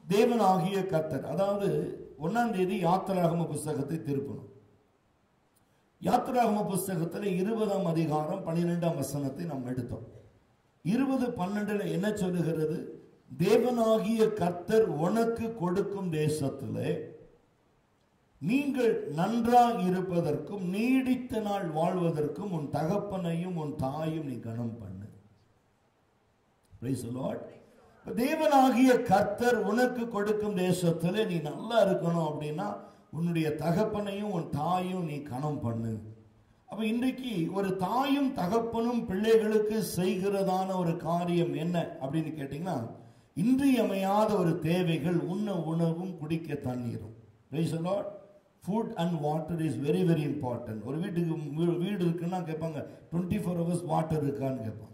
தேவனாகிய கர்த்தர் அதாவது ஒன்னாம் தேதி யாத்திராகம புஸ்தகத்தை திருப்பணும் யாத்திராகம புஸ்தகத்தில் இருபதாம் அதிகாரம் பன்னிரெண்டாம் வசனத்தை நாம் எடுத்தோம் இருபது பன்னெண்டுல என்ன சொல்லுகிறது தேவனாகிய கர்த்தர் உனக்கு கொடுக்கும் தேசத்திலே நீங்கள் நன்றாய் இருப்பதற்கும் நீடித்த நாள் வாழ்வதற்கும் உன் தகப்பனையும் உன் தாயும் நீ கனம் பண்ணு Praise the Lord. இப்ப தேவனாகிய கர்த்தர் உனக்கு கொடுக்கும் தேசத்துல நீ நல்லா இருக்கணும் அப்படின்னா உன்னுடைய தகப்பனையும் உன் தாயும் நீ கனம் பண்ணு அப்ப இன்றைக்கு ஒரு தாயும் தகப்பனும் பிள்ளைகளுக்கு செய்கிறதான ஒரு காரியம் என்ன அப்படின்னு கேட்டீங்கன்னா இன்றியமையாத ஒரு தேவைகள் உண்ண உணவும் குடிக்க தண்ணீரும் Praise the Lord. Food and water is very very important ஒரு வீட்டுக்கு வீ- வீடு இருக்குன்னா கேட்பாங்க டுவெண்ட்டி ஃபோர் ஹவர்ஸ் வாட்டர் இருக்கான்னு கேட்பாங்க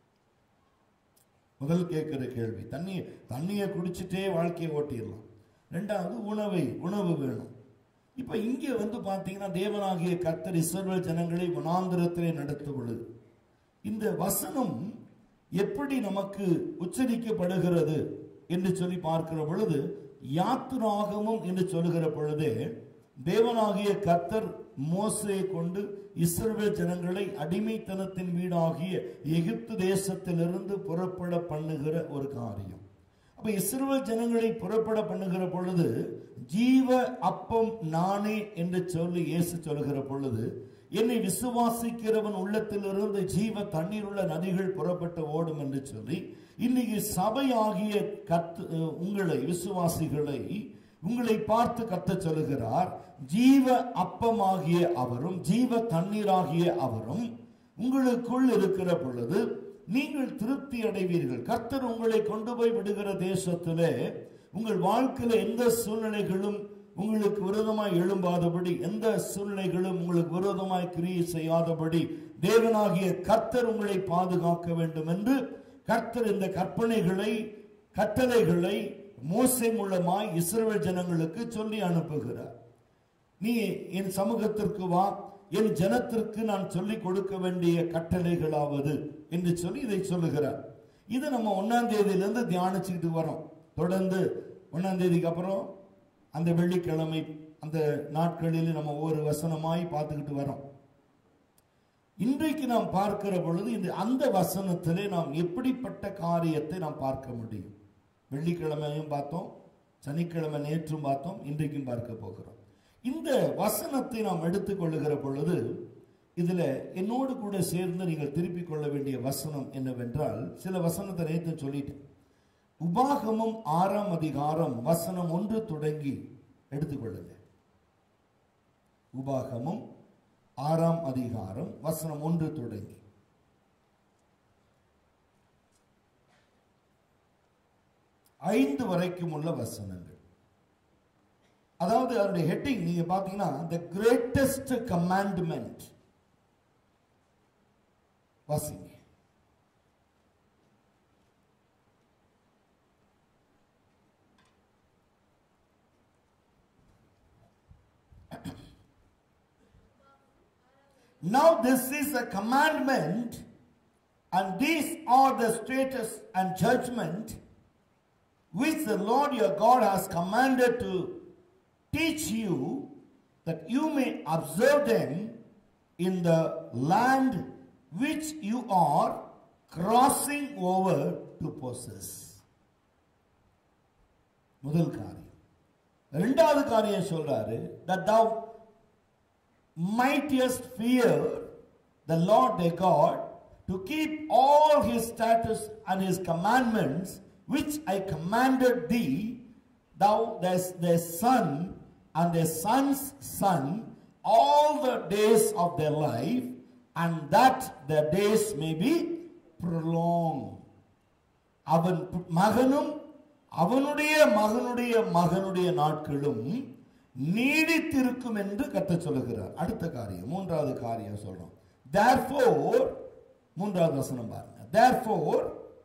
முதல் கேட்கிற கேள்வி தண்ணி தண்ணியை குடிச்சிட்டே வாழ்க்கையை ஓட்டிடலாம் ரெண்டாவது உணவை உணவு வேணும் இப்ப இங்கே வந்து பார்த்தீங்கன்னா தேவனாகிய கர்த்தர் இஸ்ரவேல் ஜனங்களை வனாந்திரத்திலே நடத்தும் பொழுது இந்த வசனம் எப்படி நமக்கு உச்சரிக்கப்படுகிறது என்று சொல்லி பார்க்கிற பொழுது யாத்திராகமம் என்று சொல்லுகிற பொழுதே தேவனாகிய கர்த்தர் மோசையை கொண்டு இஸ்ரவேல் ஜனங்களை அடிமைத்தனத்தின் வீடாகிய எகிப்து தேசத்திலிருந்து புறப்பட பண்ணுகிற ஒரு காரியம் அப்ப இஸ்ரவேல் ஜனங்களை புறப்பட பண்ணுகிற பொழுது ஜீவ அப்பம் நானே என்று சொல்லி இயேசு சொல்லுகிற பொழுது என்னை விசுவாசிக்கிறவன் உள்ளத்திலிருந்து ஜீவ தண்ணீர் உள்ள நதிகள் புறப்பட்டு ஓடும் என்று சொல்லி இன்னைக்கு சபையாகிய கத்து உங்களை விசுவாசிகளை உங்களை பார்த்து கத்தச் சொல்லுகிறார் ஜீவ அப்பமாகிய அவரும் ஜீவ தண்ணீராகிய அவரும் உங்களுக்குள் இருக்கிற பொழுது நீங்கள் திருப்தி அடைவீர்கள் கர்த்தர் உங்களை கொண்டு போய் விடுகிற தேசத்திலே உங்கள் வாழ்க்கையில எந்த சூழ்நிலைகளும் உங்களுக்கு விரோதமாய் எழும்பாதபடி எந்த சூழ்நிலைகளும் உங்களுக்கு விரோதமாய் கிரியை செய்யாதபடி தேவனாகிய கர்த்தர் உங்களை பாதுகாக்க வேண்டும் என்று கர்த்தர் இந்த கற்பனைகளை கட்டளைகளை மோசை மூலமாய் இஸ்ரவேல் ஜனங்களுக்கு சொல்லி அனுப்புகிறார் நீ என் சமூகத்திற்கு வா என் ஜனத்திற்கு நான் சொல்லிக் கொடுக்க வேண்டிய கட்டளைகளாவது என்று சொல்லி இதை சொல்லுகிறார் இது நம்ம ஒன்னாம் தேதியிலிருந்து தியானிச்சுக்கிட்டு வரோம் தொடர்ந்து ஒன்னாம் தேதிக்கு அப்புறம் அந்த வெள்ளிக்கிழமை அந்த நாட்களில் நம்ம ஒவ்வொரு வசனமாய் பார்த்துக்கிட்டு வரோம் இன்றைக்கு நாம் பார்க்கிற பொழுது இந்த அந்த வசனத்திலே நாம் எப்படிப்பட்ட காரியத்தை நாம் பார்க்க முடியும் வெள்ளிக்கிழமையும் பார்த்தோம் சனிக்கிழமை நேற்றும் பார்த்தோம் இன்றைக்கும் பார்க்க போகிறோம் இந்த வசனத்தை நாம் எடுத்துக்கொள்ளுகிற பொழுது இதுல என்னோடு கூட சேர்ந்து நீங்கள் திருப்பிக் கொள்ள வேண்டிய வசனம் என்னவென்றால் சில வசனத்தை நேற்று சொல்லிட்டேன் உபாகமம் ஆறாம் அதிகாரம் வசனம் ஒன்று தொடங்கி எடுத்துக்கொள்ளுங்க உபாகமம் ஆறாம் அதிகாரம் வசனம் ஒன்று தொடங்கி ஐந்து வரைக்கும் உள்ள வசனங்கள் அதாவது அதனுடைய ஹெட்டிங் நீங்க பாத்தீங்கன்னா த கிரேட்டஸ்ட் கமாண்ட்மெண்ட் வாசிங்க Now this is a commandment, and these are the status and judgment which the Lord your God has commanded to teach you, that you may observe them in the land which you are crossing over to possess. முதல் காரியம் ரெண்டாவது காரியம் சொல்றாரு that thou mightiest fear the Lord thy God to keep all his statutes and his commandments which I commanded thee, thou thy, thy son and thy son's son, all the days of their life, and that their days may be prolonged. அவன் மகனும் அவனுடைய மகனுடைய மகனுடைய நாட்களும் நீடித்திருக்கும் என்று கத்த சொல்லுகிறார் அடுத்த காரியம் மூன்றாவது காரியம் சொல்றோம் therefore மூன்றாவது வசனம் பாருங்க therefore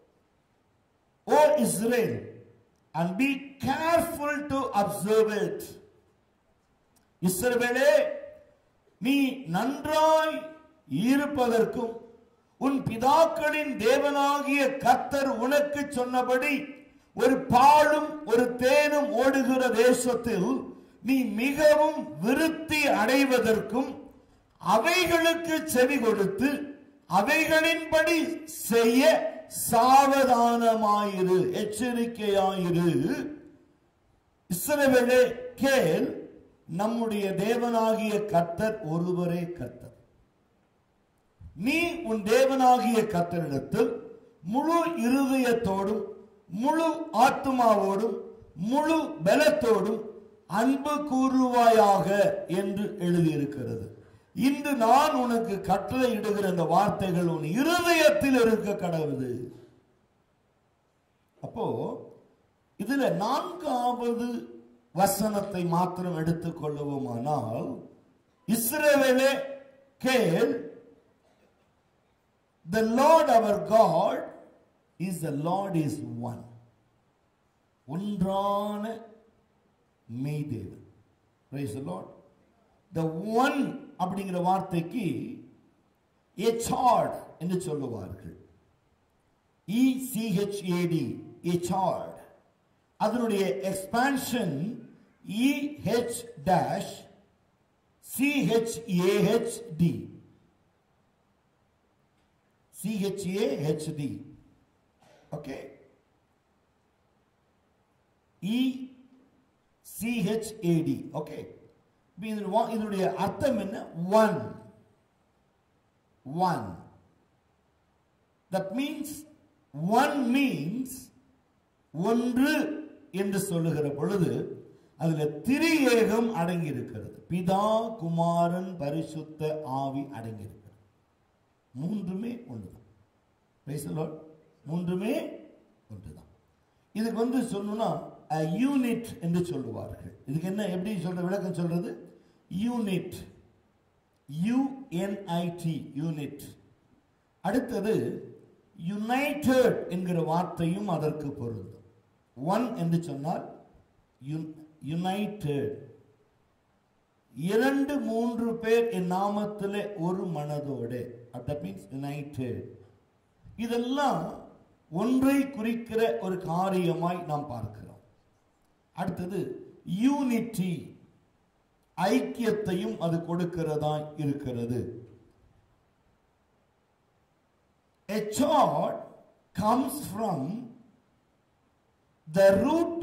O Israel and be careful to observe it இஸ்ரவேலே நீ நன்றாய் இருப்பதற்கும் உன் பிதாக்களின் தேவனாகிய கர்த்தர் உனக்கு சொன்னபடி ஒரு பாலும் ஒரு தேன் ஓடுகிற தேசத்தில் நீ மிகவும் விருத்தி அடைவதற்கும் அவைகளுக்கு செவி கொடுத்து அவைகளின்படி செய்ய சாவதானமாயிரு எச்சரிக்கையாயிரு இஸ்ரவேலே கேள் நம்முடைய தேவனாகிய கர்த்தர் ஒருவரே கர்த்தர் நீ உன் தேவனாகிய கர்த்தரிடத்தில் முழு இருதயத்தோடும் முழு ஆத்மாவோடும் முழு பலத்தோடும் அன்பு கூறுவாயாக என்று எழுதியிருக்கிறது இன்று நான் உனக்கு கட்டளை இடுகிற இந்த வார்த்தைகள் உன் இருதயத்தில் இருக்க கடவுது அப்போ இதுல நான்காவது வசனத்தை மாத்திரம் எடுத்துக் கொள்ளுவோமானால் இஸ்ரவேலே கேள் The Lord our God is the Lord is one. ஒன்றான மெய்தேவன் Praise the Lord. The one அப்படிங்கிற வார்த்தைக்கு எச்சார்ட் என்று சொல்லுவார்கள் இசிஹெச்ஏடி எச்சார்ட் அதனுடைய expansion E H dash C H A H D C H A H D okay E C H A D okay இதனுடைய அர்த்தம் என்ன one one that means one means ஒன்று என்று சொல்லுகிற பொழுது அதுல திரியேகம் அடங்கி இருக்கிறது பிதா குமாரன் பரிசுத்த ஆவி அடங்கி இருக்கிறது மூன்றுமே ஒன்றுதான் Praise the Lord. மூன்றுமே ஒன்றுதான் இதுக்கு வந்து சொல்லணும்னா யூனிட் என்று சொல்லுவார்கள் இதுக்கு என்ன எப்படி சொல்ற விளக்கம் சொல்றது யூனிட் யுஎன்ஐடி யூனிட் அடுத்தது யுனைடெட் என்கிற வார்த்தையும் அதற்கு பொருந்தும் ஒன் என்று சொன்னால் யுனைடெட் இரண்டு மூன்று பேர் என் நாமத்திலே ஒரு மனதோடு தட் மீன்ஸ் யுனைடெட் இதெல்லாம் ஒன்றை குறிக்கிற ஒரு காரியமாய் நாம் பார்க்கிறோம் அடுத்தது யூனிட்டி ஐக்கியத்தையும் அது கொடுக்கிறதா இருக்கிறது A chord comes from the root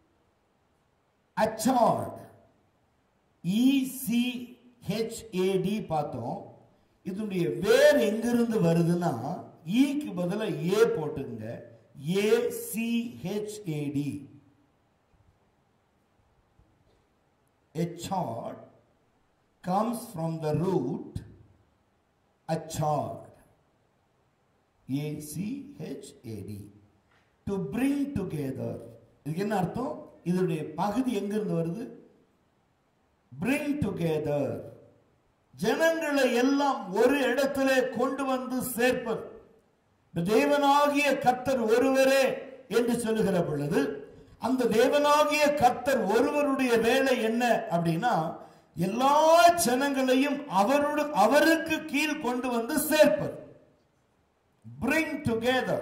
achard E C H A D பார்த்தோம் இதனுடைய வேர் எங்கிருந்து வருதுன்னா ஈக்கு பதிலா ஏ போட்டுங்க A C H A D A chord comes from the root achard. A C H A D. To bring together. இதுக்கு என்ன அர்த்தம் இதனுடைய பகுதி எங்கிருந்து வருது bring together ஜனங்களை எல்லாம் ஒரு இடத்திலே கொண்டு வந்து சேர்ப்பது இந்த தேவனாகிய கர்த்தர் ஒருவரே என்று சொல்லுகிற பொழுது அந்த தேவனாகிய கர்த்தர் ஒருவருடைய வேலை என்ன அப்படின்னா எல்லா ஜனங்களையும் அவரோடு அவருக்கு கீழ் கொண்டு வந்து சேர்ப்பது bring together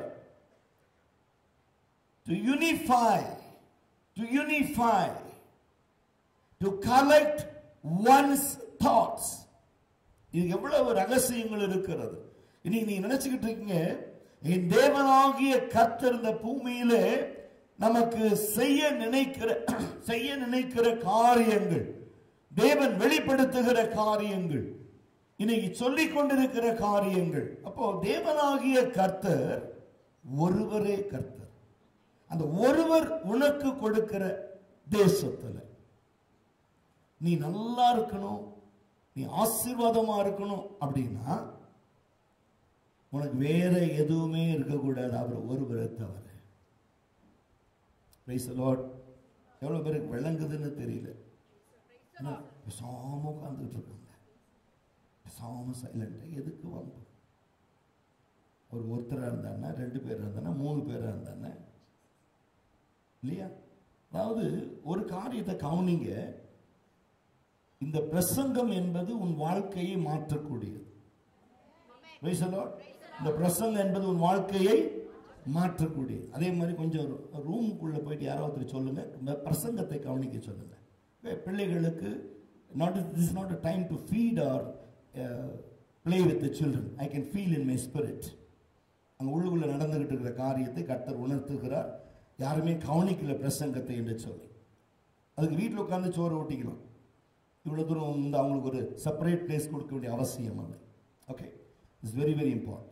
to unify to unify to collect one's thoughts இது எவ்வளவு ரகசியங்கள் இருக்கிறது இனி நீ நினைச்சுக்கிட்டு இருக்கீங்க என் தேவனாகிய கர்த்தர் இந்த பூமியிலே நமக்கு செய்ய நினைக்கிற செய்ய நினைக்கிற காரியங்கள் தேவன் வெளிப்படுத்துகிற காரியங்கள் இன்னைக்கு சொல்லிக் கொண்டிருக்கிற காரியங்கள் அப்போ தேவனாகிய கர்த்தர் ஒருவரே கர்த்தர் அந்த ஒருவர் உனக்கு கொடுக்கிற தேசத்துல நீ நல்லா இருக்கணும் நீ ஆசீர்வாதமா இருக்கணும் அப்படின்னா உனக்கு வேற எதுவுமே இருக்கக்கூடாது அவர் ஒருவரை தவிர Praise the Lord. எவ்வளவு பேருக்கு விளங்குதுன்னு தெரியல ஆனா, பேசாம உட்கார்ந்துட்டு இருக்காங்க பேசாம சைலண்டா எதுக்கு வம்பு ஒரு ஒருத்தரா இருந்தான்னா ரெண்டு பேர் இருந்தானா மூணு பேரா இருந்தானே இல்லையா அதாவது ஒரு காரியத்தை கவனிங்க இந்த பிரசங்கம் என்பது உன் வாழ்க்கையை மாற்றக்கூடியது Praise the Lord. இந்த பிரசங்கம் என்பது உன் வாழ்க்கையை மாற்றக்கூடிய அதே மாதிரி கொஞ்சம் ரூமுக்குள்ளே போயிட்டு யாராவது சொல்லுங்க இந்த பிரசங்கத்தை கவனிக்க சொல்லுங்க பி- பிள்ளைகளுக்கு not this not a time to feed or play with the children I can feel in my spirit அங்கே உள்ளுக்குள்ள நடந்துகிட்டு இருக்கிற காரியத்தை கர்த்தர் உணர்த்துகிறார் யாருமே கவனிக்கல பிரசங்கத்தை என்று சொல்லி அதுக்கு வீட்டில் உட்காந்து சோறு ஓட்டிக்கலாம் இவ்வளோ தூரம் வந்து அவங்களுக்கு ஒரு செப்பரேட் பிளேஸ் கொடுக்க வேண்டிய அவசியம் இல்லை okay it's very very important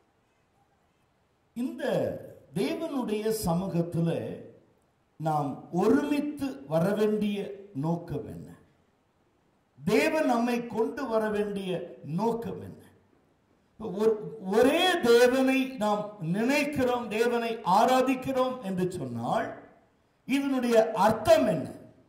இந்த தேவனுடைய சமூகத்தில் நாம் ஒருமித்து வர வேண்டிய நோக்கம் என்ன தேவன் நம்மை கொண்டு வர வேண்டிய நோக்கம் என்ன ஒரு- ஒரே தேவனை நாம் நினைக்கிறோம் தேவனை ஆராதிக்கிறோம் என்று சொன்னால் இதனுடைய அர்த்தம் என்ன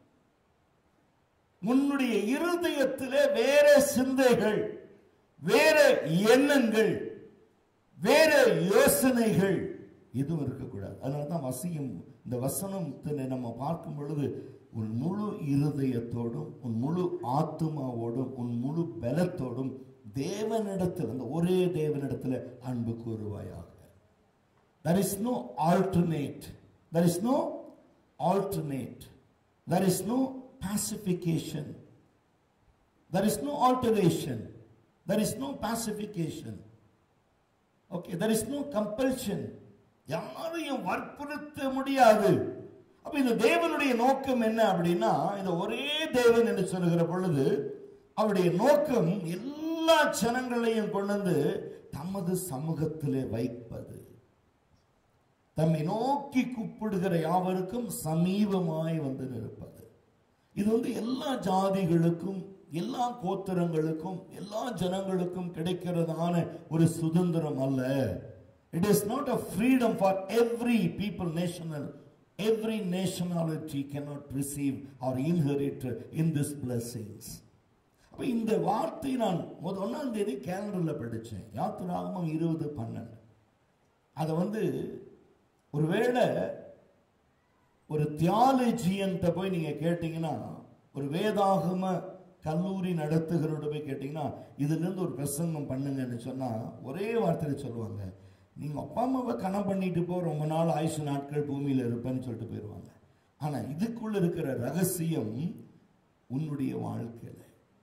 உன்னுடைய இருதயத்திலே வேற சிந்தைகள் வேற எண்ணங்கள் வேற யோசனைகள் எதுவும் இருக்கக்கூடாது அதனால தான் வசியம் இந்த வசனத்தை நம்ம பார்க்கும் பொழுது உன் முழு இருதயத்தோடும் உன் முழு ஆத்துமாவோடும் உன் முழு பலத்தோடும் தேவனிடத்தில் அந்த ஒரே தேவனிடத்தில் அன்பு கூறுவாயாக There is no alternate. There is no alternate. There is no pacification. There is no alteration. There is no pacification. Okay, there is no compulsion. யாரையும் வற்புறுத்த முடியாது அப்ப இந்த தேவனுடைய நோக்கம் என்ன அப்படின்னா இந்த ஒரே தேவன் என்று சொல்லுகிற பொழுது அவருடைய நோக்கம் எல்லா ஜனங்களையும் கொண்டு வந்து தமது சமூகத்திலே வைப்பது தம்மை நோக்கி கூப்பிடுகிற யாவருக்கும் சமீபமாய் வந்து நிற்பது இது வந்து எல்லா ஜாதிகளுக்கும் எல்லா கோத்திரங்களுக்கும் எல்லா ஜனங்களுக்கும் கிடைக்கிறதான ஒரு சுதந்திரம் அல்ல it is not a freedom for every people national every nationality cannot receive or inherit in this blessings அப்ப இந்த வார்த்தை நான் முத ஒன்னாம் தேதி கேலண்டர்ல படிச்சேன் யாத்திராகமம் இருபது பன்னெண்டு அதை வந்து ஒருவேளை ஒரு தியாலஜியன்ட்ட போய் நீங்க கேட்டீங்கன்னா ஒரு வேதாகம கல்லூரி நடத்துகிறோட போய் கேட்டீங்கன்னா இதுல இருந்து ஒரு பிரசங்கம் பண்ணுங்கன்னு சொன்னா ஒரே வார்த்தையில சொல்லுவாங்க நீங்க அப்பா அம்மாவை கணம் பண்ணிட்டு போ ரொம்ப நாள் ஆயுசு நாட்கள் பூமியில இருப்பேன்னு சொல்லிட்டு போயிடுவாங்க ஆனா இதுக்குள்ள இருக்கிற ரகசியம் உன்னுடைய வாழ்க்கையில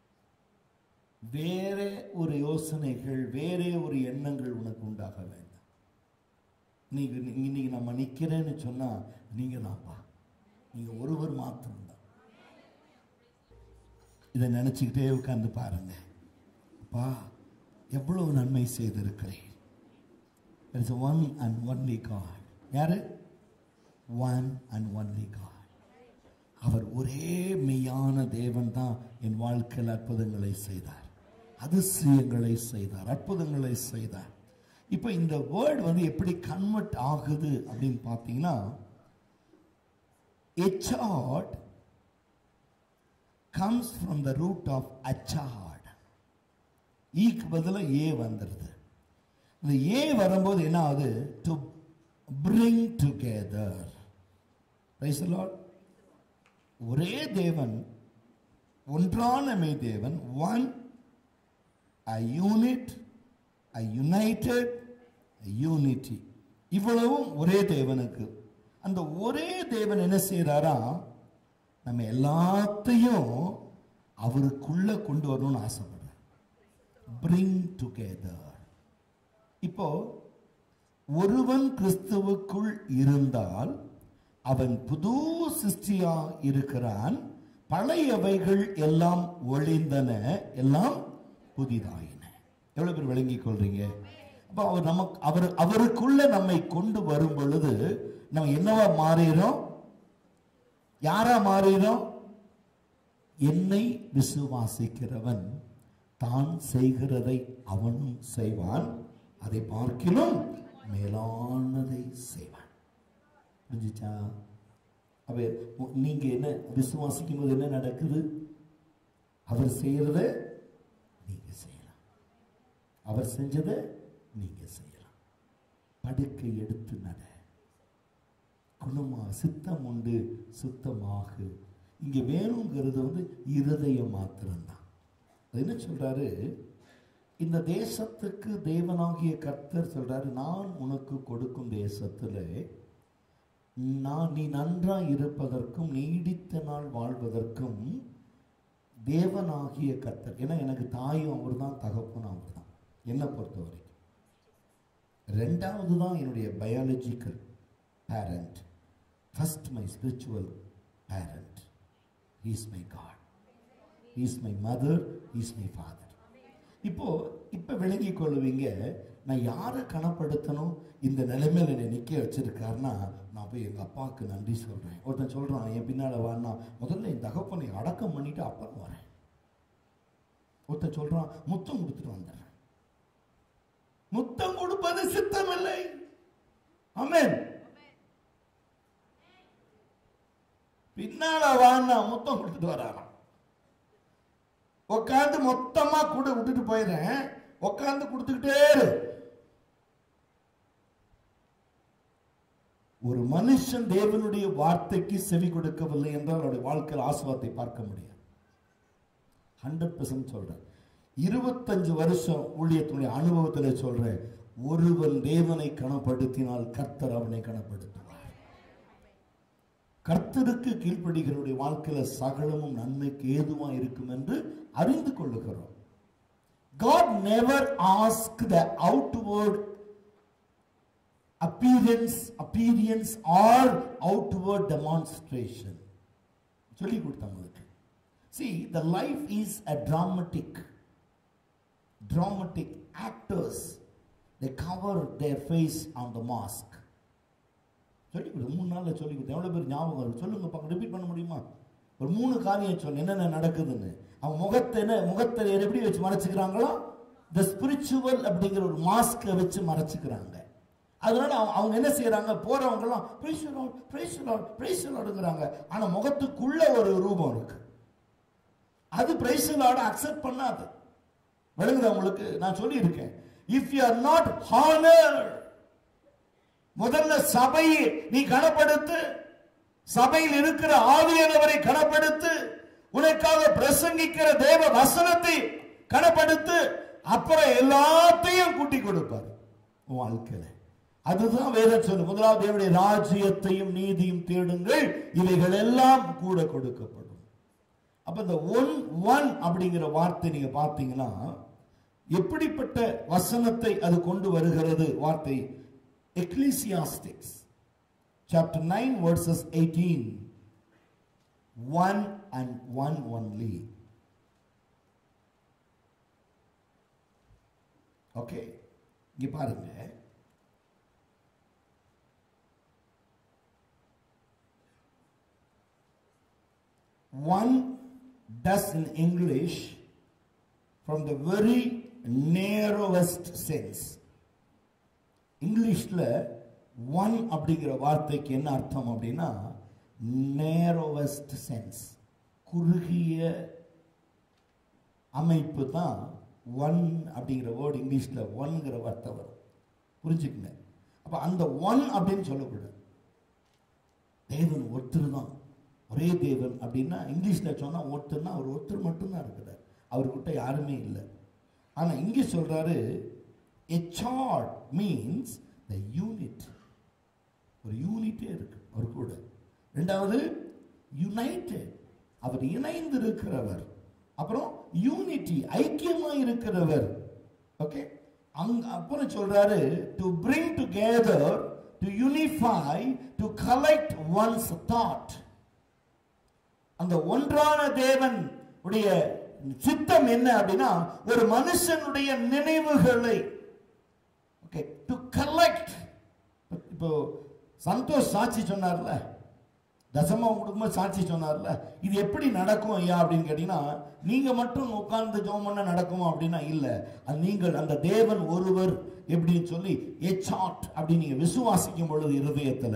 வேற ஒரு யோசனைகள் வேற ஒரு எண்ணங்கள் உனக்கு உண்டாக வேண்டாம் நீங்க இன்னைக்கு நம்ம நிக்கிறேன்னு சொன்னா நீங்க தான்ப்பா நீங்க ஒருவர் மாத்திரம்தான் இதை நினைச்சுக்கிட்டே உட்கார்ந்து பாருங்க அப்பா எவ்வளவு நன்மை செய்திருக்கிறேன் it's one and only God யாரு ஒன் அண்ட் ஒன்லி காட் அவர் ஒரே மெய்யான தேவன் தான் என் வாழ்க்கையில் அற்புதங்களை செய்தார் அதிசயங்களை செய்தார் அற்புதங்களை செய்தார் இப்போ இந்த வேர்ட் வந்து எப்படி கன்வெர்ட் ஆகுது அப்படின்னு பார்த்தீங்கன்னா எச்சாட் comes from the root of அச்சாட் ஈக்கு பதிலாக ஏ வந்துடுது இந்த ஏ வரும்போது என்ன ஆகுது to bring together rise Lord ஒரே தேவன் ஒன்றான மெய் தேவன் one a unit a united a unity இவ்வளவும் ஒரே தேவனுக்கு அந்த ஒரே தேவன் என்ன செய்யறாரா நம்ம எல்லாத்தையும் அவருக்குள்ள கொண்டு வரணும்னு ஆசைப்படுறார் bring together இப்போ ஒருவன் கிறிஸ்துவுக்குள் இருந்தால் அவன் புது சிருஷ்டியா இருக்கிறான் பழையவைகள் எல்லாம் ஒளிந்தன எல்லாம் புதிதாயின எவ்வளவு பேர் விளங்கிக் கொள்றீங்க அப்ப அவர் நமக்கு அவர் அவருக்குள்ள நம்மை கொண்டு வரும் பொழுது நம்ம என்னவா மாறிடும் யாரா மாறிடும் என்னை விசுவாசிக்கிறவன் தான் செய்கிறதை அவனும் செய்வான் அதை பார்க்கிலும் மேலானதை செய்வான் புரிஞ்சுச்சா அப்ப உ- நீங்க என்ன விசுவாசிக்கும் போது என்ன நடக்குது அவர் செய்யறத நீங்க செய்யலாம் அவர் செஞ்சதை நீங்க செய்யலாம் படுக்கை எடுத்து நட குணமா சித்தம் உண்டு சுத்தமாக இங்க வேணுங்கிறது வந்து இருதயம் மாத்திரம்தான் அது என்ன சொல்றாரு இந்த தேசத்துக்கு தேவனாகிய கர்த்தர் சொல்றாரு நான் உனக்கு கொடுக்கும் தேசத்துல நான் நீ நன்றாய் இருப்பதற்கும் நீடித்த நாள் வாழ்வதற்கும் தேவனாகிய கர்த்தர் ஏன்னா எனக்கு தாயும் அவர்தான் தகப்பனும் அவர்தான் என்னை பொறுத்த வரைக்கும் ரெண்டாவது தான் என்னுடைய biological parent first my spiritual parent is my God is my mother is my father இப்போ இப்ப விளங்கி கொள்ளுவீங்க நான் யாரை கனப்படுத்தணும் இந்த நிலைமையில என்னை நிக்க வச்சிருக்காருன்னா நான் போய் எங்க அப்பாவுக்கு நன்றி சொல்றேன் ஒருத்தன் சொல்றான் என் பின்னால வான்னா முதல்ல என் தகப்பனை அடக்கம் பண்ணிட்டு அப்புறம் வரேன் ஒருத்தன் சொல்றான் முத்தம் கொடுத்துட்டு வந்துடுறேன் முத்தம் கொடுப்பது சித்தமில்லை ஆமென் பின்னால வான்னா முத்தம் கொடுத்துட்டு வராராம் உட்காந்து மொத்தமா கூட விட்டுட்டு போயிடுறேன் உட்காந்து கொடுத்துக்கிட்டே இரு ஒரு மனுஷன் தேவனுடைய வார்த்தைக்கு செவி கொடுக்கவில்லை என்றால் அவருடைய வாழ்க்கையில் ஆசுவாத்தை பார்க்க முடியாது ஹண்ட்ரட் பெர்சன்ட் சொல்றேன் இருபத்தஞ்சு வருஷம் ஊழியத்தினுடைய அனுபவத்தில் சொல்றேன் ஒருவன் தேவனை கனப்படுத்தினால் கர்த்தர் அவனை கனப்படுத்துவார் கர்த்தருக்கு கீழ்ப்படுகிறவருடைய வாழ்க்கையில சகலமும் நன்மைக்கு ஏதுவா இருக்கும் என்று அறிந்து கொள்ளுகிறோம் God never asked the outward appearance, appearance or outward demonstration. சொல்லி கொடுத்தவங்களுக்கு See, the life is a dramatic, dramatic actors. They cover their face on the mask. சொல்லி கொடு மூணு நாள்ல சொல்லி கொடுத்தேன் எவ்வளவு பேர் ஞாபகம் இருக்கு சொல்லுங்க பார்க்க ரிப்பீட் பண்ண முடியுமா ஒரு மூணு காரியம் சொல்லு என்னென்ன நடக்குதுன்னு அவங்க முகத்தை என்ன முகத்தை எப்படி வச்சு மறைச்சுக்கிறாங்களோ த ஸ்பிரிச்சுவல் அப்படிங்கிற ஒரு மாஸ்கை வச்சு மறைச்சுக்கிறாங்க அதனால அவங்க- அவங்க என்ன செய்யறாங்க போறவங்க எல்லாம் பிரேசலாட் பிரேசலாட் பிரேசலாடுங்கிறாங்க ஆனா முகத்துக்குள்ள ஒரு ரூபம் இருக்கு அது பிரைசலாட அக்செப்ட் பண்ணாது விளங்குதா உங்களுக்கு நான் சொல்லியிருக்கேன் if you are not honour முதல்ல சபையை நீ கனப்படுத்து சபையில் இருக்கிற ஆவியானவரை கனப்படுத்து உனக்காக பிரசங்கிக்கிற தேவ வசனத்தை கனப்படுத்து அப்புறம் எல்லாத்தையும் கூட்டி கொடுப்பார் உன் வாழ்க்கையில அதுதான் வேதம் சொல்லு முதலாவது தேவனுடைய ராஜ்யத்தையும் நீதியும் தேடுங்கள் இவைகள் எல்லாம் கூட கொடுக்கப்படும் அப்ப இந்த ஒன் ஒன் அப்படிங்கிற வார்த்தை நீங்க பார்த்தீங்கன்னா எப்படிப்பட்ட வசனத்தை அது கொண்டு வருகிறது வார்த்தை Ecclesiastes chapter 9 verses 18 one and one only okay இங்க பாருங்க one does in English from the very narrowest sense இங்கிலீஷ்ல ஒன் அப்படிங்கிற வார்த்தைக்கு என்ன அர்த்தம் அப்படின்னா நேரோவஸ்ட் சென்ஸ் குறுகிய அமைப்பு தான் ஒன் அப்படிங்கிற வேர்டு இங்கிலீஷ்ல ஒன்ங்கிற வார்த்தை வரும் புரிஞ்சுக்கங்க அப்ப அந்த ஒன் அப்படின்னு சொல்லக்கூடாது தேவன் ஒருத்தர் தான் ஒரே தேவன் அப்படின்னா இங்கிலீஷ்ல சொன்னா ஒருத்தர்னா அவர் ஒருத்தர் மட்டும்தான் இருக்கிறார் அவர்கிட்ட யாருமே இல்லை ஆனா இங்க சொல்றாரு a chart means the unit ஒரு யூனிட்டே இருக்கு அவர் கூட ரெண்டாவது யுனைடெட் அவர் இணைந்து இருக்கிறவர் அப்புறம் யூனிட்டி ஐக்கியமா இருக்கிறவர் ஓகே அங்க அப்புறம் சொல்றாரு to bring together to unify to collect one's thought அந்த ஒன்றான தேவன் உடைய சித்தம் என்ன அப்படின்னா ஒரு மனுஷனுடைய நினைவுகளை ஓகே டு கலெக்ட் இப்போ சந்தோஷ் சாட்சி சொன்னார்ல தசமம் கொடுக்கும்போது சாட்சி சொன்னார்ல இது எப்படி நடக்கும் ஐயா அப்படின்னு கேட்டீங்கன்னா நீங்க மட்டும் உட்கார்ந்து ஜெபம் பண்ண நடக்குமா அப்படின்னா இல்ல அது நீங்கள் அந்த தேவன் ஒருவர் எப்படின்னு சொல்லி எச்சாட் அப்படின்னு நீங்க விசுவாசிக்கும் பொழுது இருதயத்துல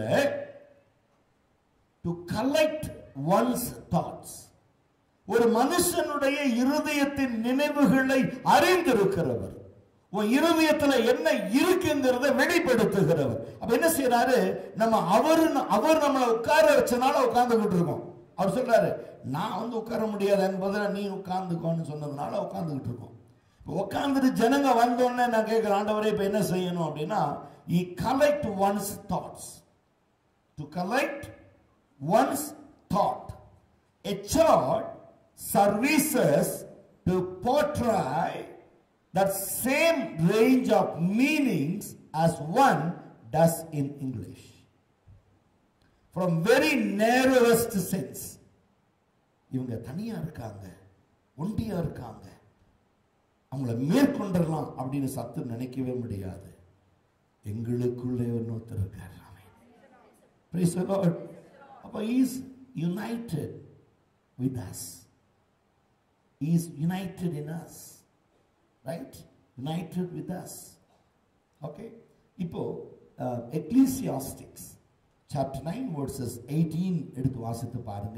டு கலெக்ட் ஒன்ஸ் தாட்ஸ் ஒரு மனுஷனுடைய இருதயத்தின் நினைவுகளை அறிந்திருக்கிறவர் உன் இருதயத்துல என்ன இருக்குங்கிறத வெளிப்படுத்துகிறவர் அப்ப என்ன செய்யறாரு நம்ம அவரு அவர் நம்மளை உட்கார வச்சனால உட்கார்ந்துகிட்டு இருக்கோம் அவர் சொல்றாரு நான் வந்து உட்கார முடியாது என்பதில் நீ உட்கார்ந்துக்கோன்னு சொன்னதுனால உட்கார்ந்துகிட்டு இருக்கோம் உட்காந்துட்டு ஜனங்க வந்தோடனே நான் கேட்கிறேன் ஆண்டவரே இப்ப என்ன செய்யணும் அப்படின்னா இ collect one's thoughts to collect one's thought a church services to portray that same range of meanings as one does in English. From very narrowest sense. இவங்க தனியா இருக்காங்க ஒண்டியா இருக்காங்க அவங்கள மேற்கொண்டுடலாம் அப்படின்னு சத்து நினைக்கவே முடியாது எங்களுக்குள்ளே இன்னொருத்தர் இருக்கார் Praise the Lord. அப்ப is united with us is united in us right united with us okay இப்போ Ecclesiastes chapter nine verses eighteen எடுத்து வாசித்து பாருங்க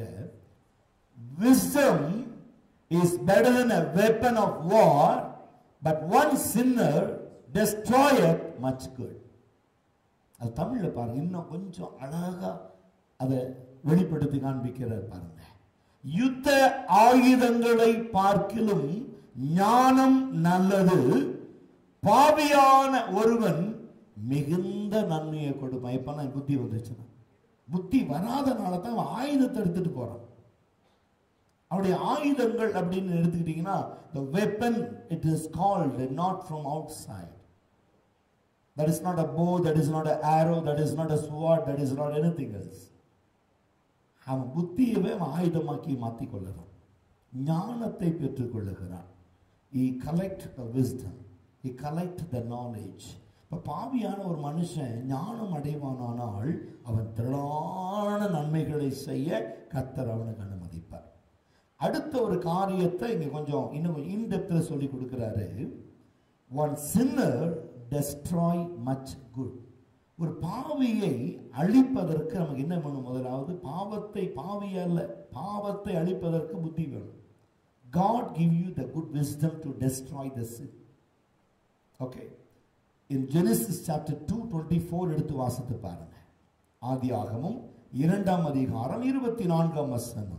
Wisdom is better than a weapon of war, but one sinner destroyeth much good. அது தமிழ்ல பாருங்க இன்னும் கொஞ்சம் அழகா அதை வெளிப்படுத்தி காண்பிக்கிறார் பாருங்க யுத்த ஆயுதங்களை பார்க்கிலும் ஞானம் நல்லது பாவியான ஒருவன் மிகுந்த நன்மையை கொடுப்பான் இப்ப நான் புத்தி வந்துச்சுன்னா புத்தி வராதனால தான் அவன் ஆயுதத்தை எடுத்துட்டு போறான் அவருடைய ஆயுதங்கள் அப்படின்னு எடுத்துக்கிட்டீங்கன்னா the weapon it is called not from outside that is not a bow that is not an arrow that is not a sword that is not anything else அவன் புத்தியவே அவன் ஆயுதமாக்கி மாற்றிக் கொள்ளுறான் ஞானத்தை பெற்றுக் கொள்ளுகிறான் he collect the wisdom he collect the knowledge இப்ப பாவியான ஒரு மனுஷன் ஞானம் அடைவானானால் அவன் திரளான நன்மைகளை செய்ய கத்தர் அவனுக்கு அனுமதிப்பார் அடுத்த ஒரு காரியத்தை இங்க கொஞ்சம் இன்னும் இன்டெப்த்ல சொல்லி கொடுக்கிறாரு one sinner destroy much good ஒரு பாவியை அழிப்பதற்கு நமக்கு என்ன வேணும் முதலாவது பாவத்தை பாவி அல்ல பாவத்தை அழிப்பதற்கு புத்தி வேணும் God give you the good wisdom to destroy the sin okay in Genesis chapter two twenty four எடுத்து வாசித்து பாருங்க ஆதி ஆகமும் இரண்டாம் அதிகாரம் இருபத்தி நான்காம் வசனம்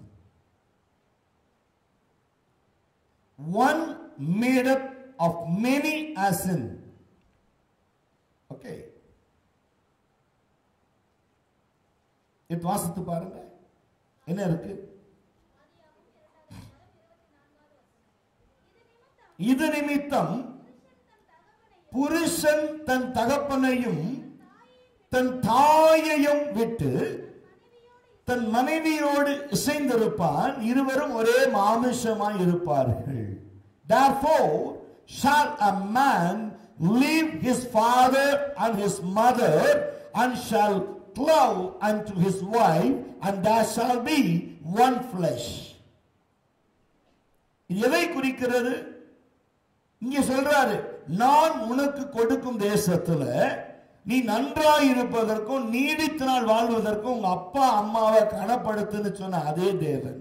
one made up of many as in okay இது வாசித்து பாருங்க என்ன இருக்கு இது நிமித்தம் புருஷன் தன் தகப்பனையும் தன் தாயையும் விட்டு தன் மனைவியோடு இசைந்திருப்பான் இருவரும் ஒரே மாமிசமாய் இருப்பார்கள் therefore shall a man leave his father and his mother and shall clove unto his wife and there shall be one flesh இது எதை குறிக்கிறது இங்க சொல்றாரு நான் உனக்கு கொடுக்கும் தேசத்துல நீ நன்றாய் இருப்பதற்கும் நீடித்த நாள் வாழ்வதற்கும் உங்க அப்பா அம்மாவை கனப்படுத்துன்னு சொன்ன அதே தேவன்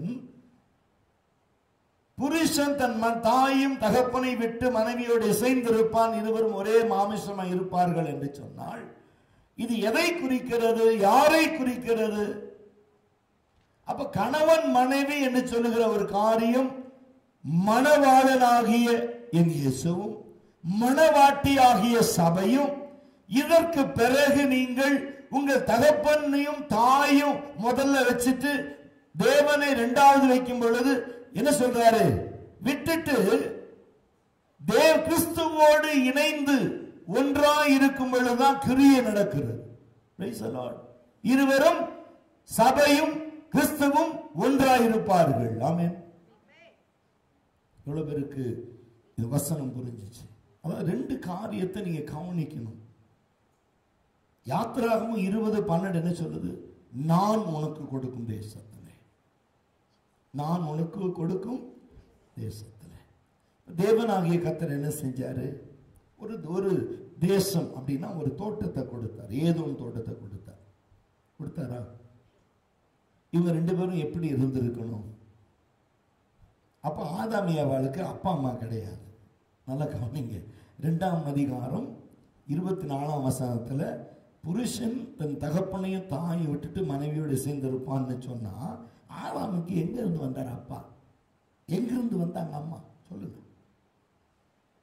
புருஷன் தன் ம- தாயும் தகப்பனை விட்டு மனைவியோடு இசைந்திருப்பான் இருவரும் ஒரே மாமிசமாய் இருப்பார்கள் என்று சொன்னால் இது எதை குறிக்கிறது யாரை குறிக்கிறது அப்ப கணவன் மனைவி என்று சொல்லுகிற ஒரு காரியம் மணவாளனாகிய என் இயேசுவும் மணவாட்டியாகிய சபையும் இதற்கு பிறகு நீங்கள் உங்கள் தகப்பனையும் தாயும் முதல்ல வச்சுட்டு தேவனை இரண்டாவது வைக்கும் பொழுது என்ன சொல்றாரு விட்டுட்டு தேவ கிறிஸ்துவோடு இணைந்து ஒன்றாய் இருக்கும் பொழுதுதான் கிரியை நடக்கிறது Praise the Lord. இருவரும் சபையும் கிறிஸ்துவும் ஒன்றாய் இருப்பார்கள் ஆமென் எவ்வளவு பேருக்கு இது வசனம் புரிஞ்சிச்சு அதாவது ரெண்டு காரியத்தை நீங்க கவனிக்கணும் யாத்திராகமும் இருபது பன்னெண்டு என்ன சொல்லுது நான் உனக்கு கொடுக்கும் தேசத்திலே நான் உனக்கு கொடுக்கும் தேசத்திலே தேவனாகிய கத்தர் என்ன செஞ்சாரு ஒரு ஒரு தேசம் அப்படின்னா ஒரு தோட்டத்தை கொடுத்தார் ஏதோ ஒரு தோட்டத்தை கொடுத்தார் கொடுத்தாரா இவங்க ரெண்டு பேரும் எப்படி இருந்திருக்கணும் அப்ப ஆதாமியாவாளுக்கு அப்பா அம்மா கிடையாது நல்லா கவனிங்க ரெண்டாம் அதிகாரம் இருபத்தி நாலாம் வசனத்துல புருஷன் தன் தகப்பனையும் தாயை விட்டுட்டு மனைவியோடு சேர்ந்திருப்பான்னு சொன்னா ஆதாமுக்கு எங்க இருந்து வந்தார் அப்பா எங்க இருந்து வந்தாங்க அம்மா சொல்லுங்க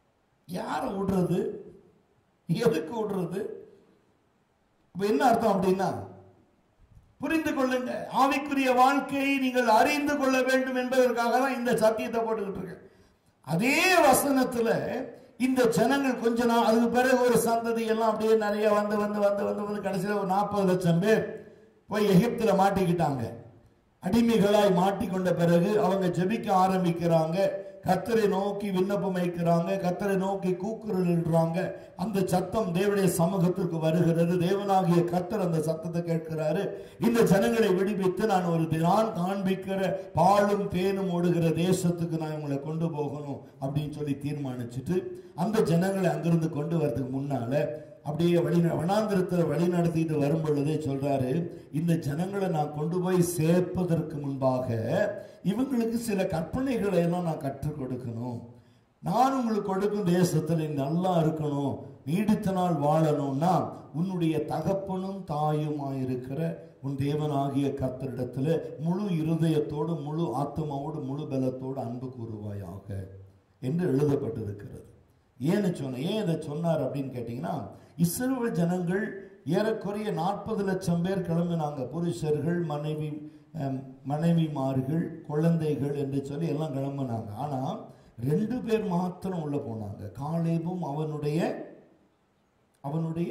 யாரை விடுறது எதுக்கு விடுறது இப்ப என்ன அர்த்தம் அப்படின்னா புரிந்து கொள்ளுங்க ஆவிக்குரிய வாழ்க்கையை நீங்கள் அறிந்து கொள்ள வேண்டும் என்பதற்காக தான் இந்த சத்தியத்தை போட்டுக்கிட்டு இருக்கேன் அதே வசனத்துல இந்த ஜனங்கள் கொஞ்ச நாள் அதுக்கு பிறகு ஒரு சந்ததி எல்லாம் அப்படியே நிறைய வந்து வந்து வந்து வந்து வந்து கடைசியில் ஒரு நாற்பது லட்சம் பேர் போய் எகிப்துல மாட்டிக்கிட்டாங்க அடிமைகளாய் மாட்டிக்கொண்ட பிறகு அவங்க ஜெபிக்க ஆரம்பிக்கிறாங்க கத்தரை நோக்கி விண்ணப்பம் வைக்கிறாங்க கத்தரை நோக்கி கூக்குரலிடுறாங்க அந்த சத்தம் தேவனுடைய சமூகத்திற்கு வருகிறது தேவனாகிய கத்தர் அந்த சத்தத்தை கேட்கிறாரு இந்த ஜனங்களை விடுவித்து நான் ஒரு நான் காண்பிக்கிற பாலும் தேனும் ஓடுகிற தேசத்துக்கு நான் உங்களை கொண்டு போகணும் அப்படின்னு சொல்லி தீர்மானிச்சுட்டு அந்த ஜனங்களை அங்கிருந்து கொண்டு வரதுக்கு முன்னால அப்படியே வழி வனாந்திரத்தில் வழி நடத்திட்டு வரும் பொழுதே சொல்றாரு இந்த ஜனங்களை நான் கொண்டு போய் சேர்ப்பதற்கு முன்பாக இவங்களுக்கு சில கற்பனைகளை எல்லாம் நான் கற்றுக் கொடுக்கணும் நான் உங்களுக்கு கொடுக்கும் தேசத்தில் நீ நல்லா இருக்கணும் நீடித்த நாள் வாழணும்னா உன்னுடைய தகப்பனும் தாயுமாயிருக்கிற உன் தேவனாகிய கர்த்தரிடத்துல முழு இருதயத்தோடு முழு ஆத்மாவோடு முழு பலத்தோடு அன்பு கூறுவாயாக என்று எழுதப்பட்டிருக்கிறது ஏன்னு சொன்ன ஏன் இதை சொன்னார் அப்படின்னு கேட்டீங்கன்னா இஸ்ரேல் ஜனங்கள் ஏறக்குறைய நாற்பது லட்சம் பேர் கிளம்பினாங்க புருஷர்கள் மனைவி அஹ், மனைவிமார்கள் குழந்தைகள் என்று சொல்லி எல்லாம் கிளம்பினாங்க ஆனா ரெண்டு பேர் மாத்திரம் உள்ள போனாங்க காலேபும் அவனுடைய அவனுடைய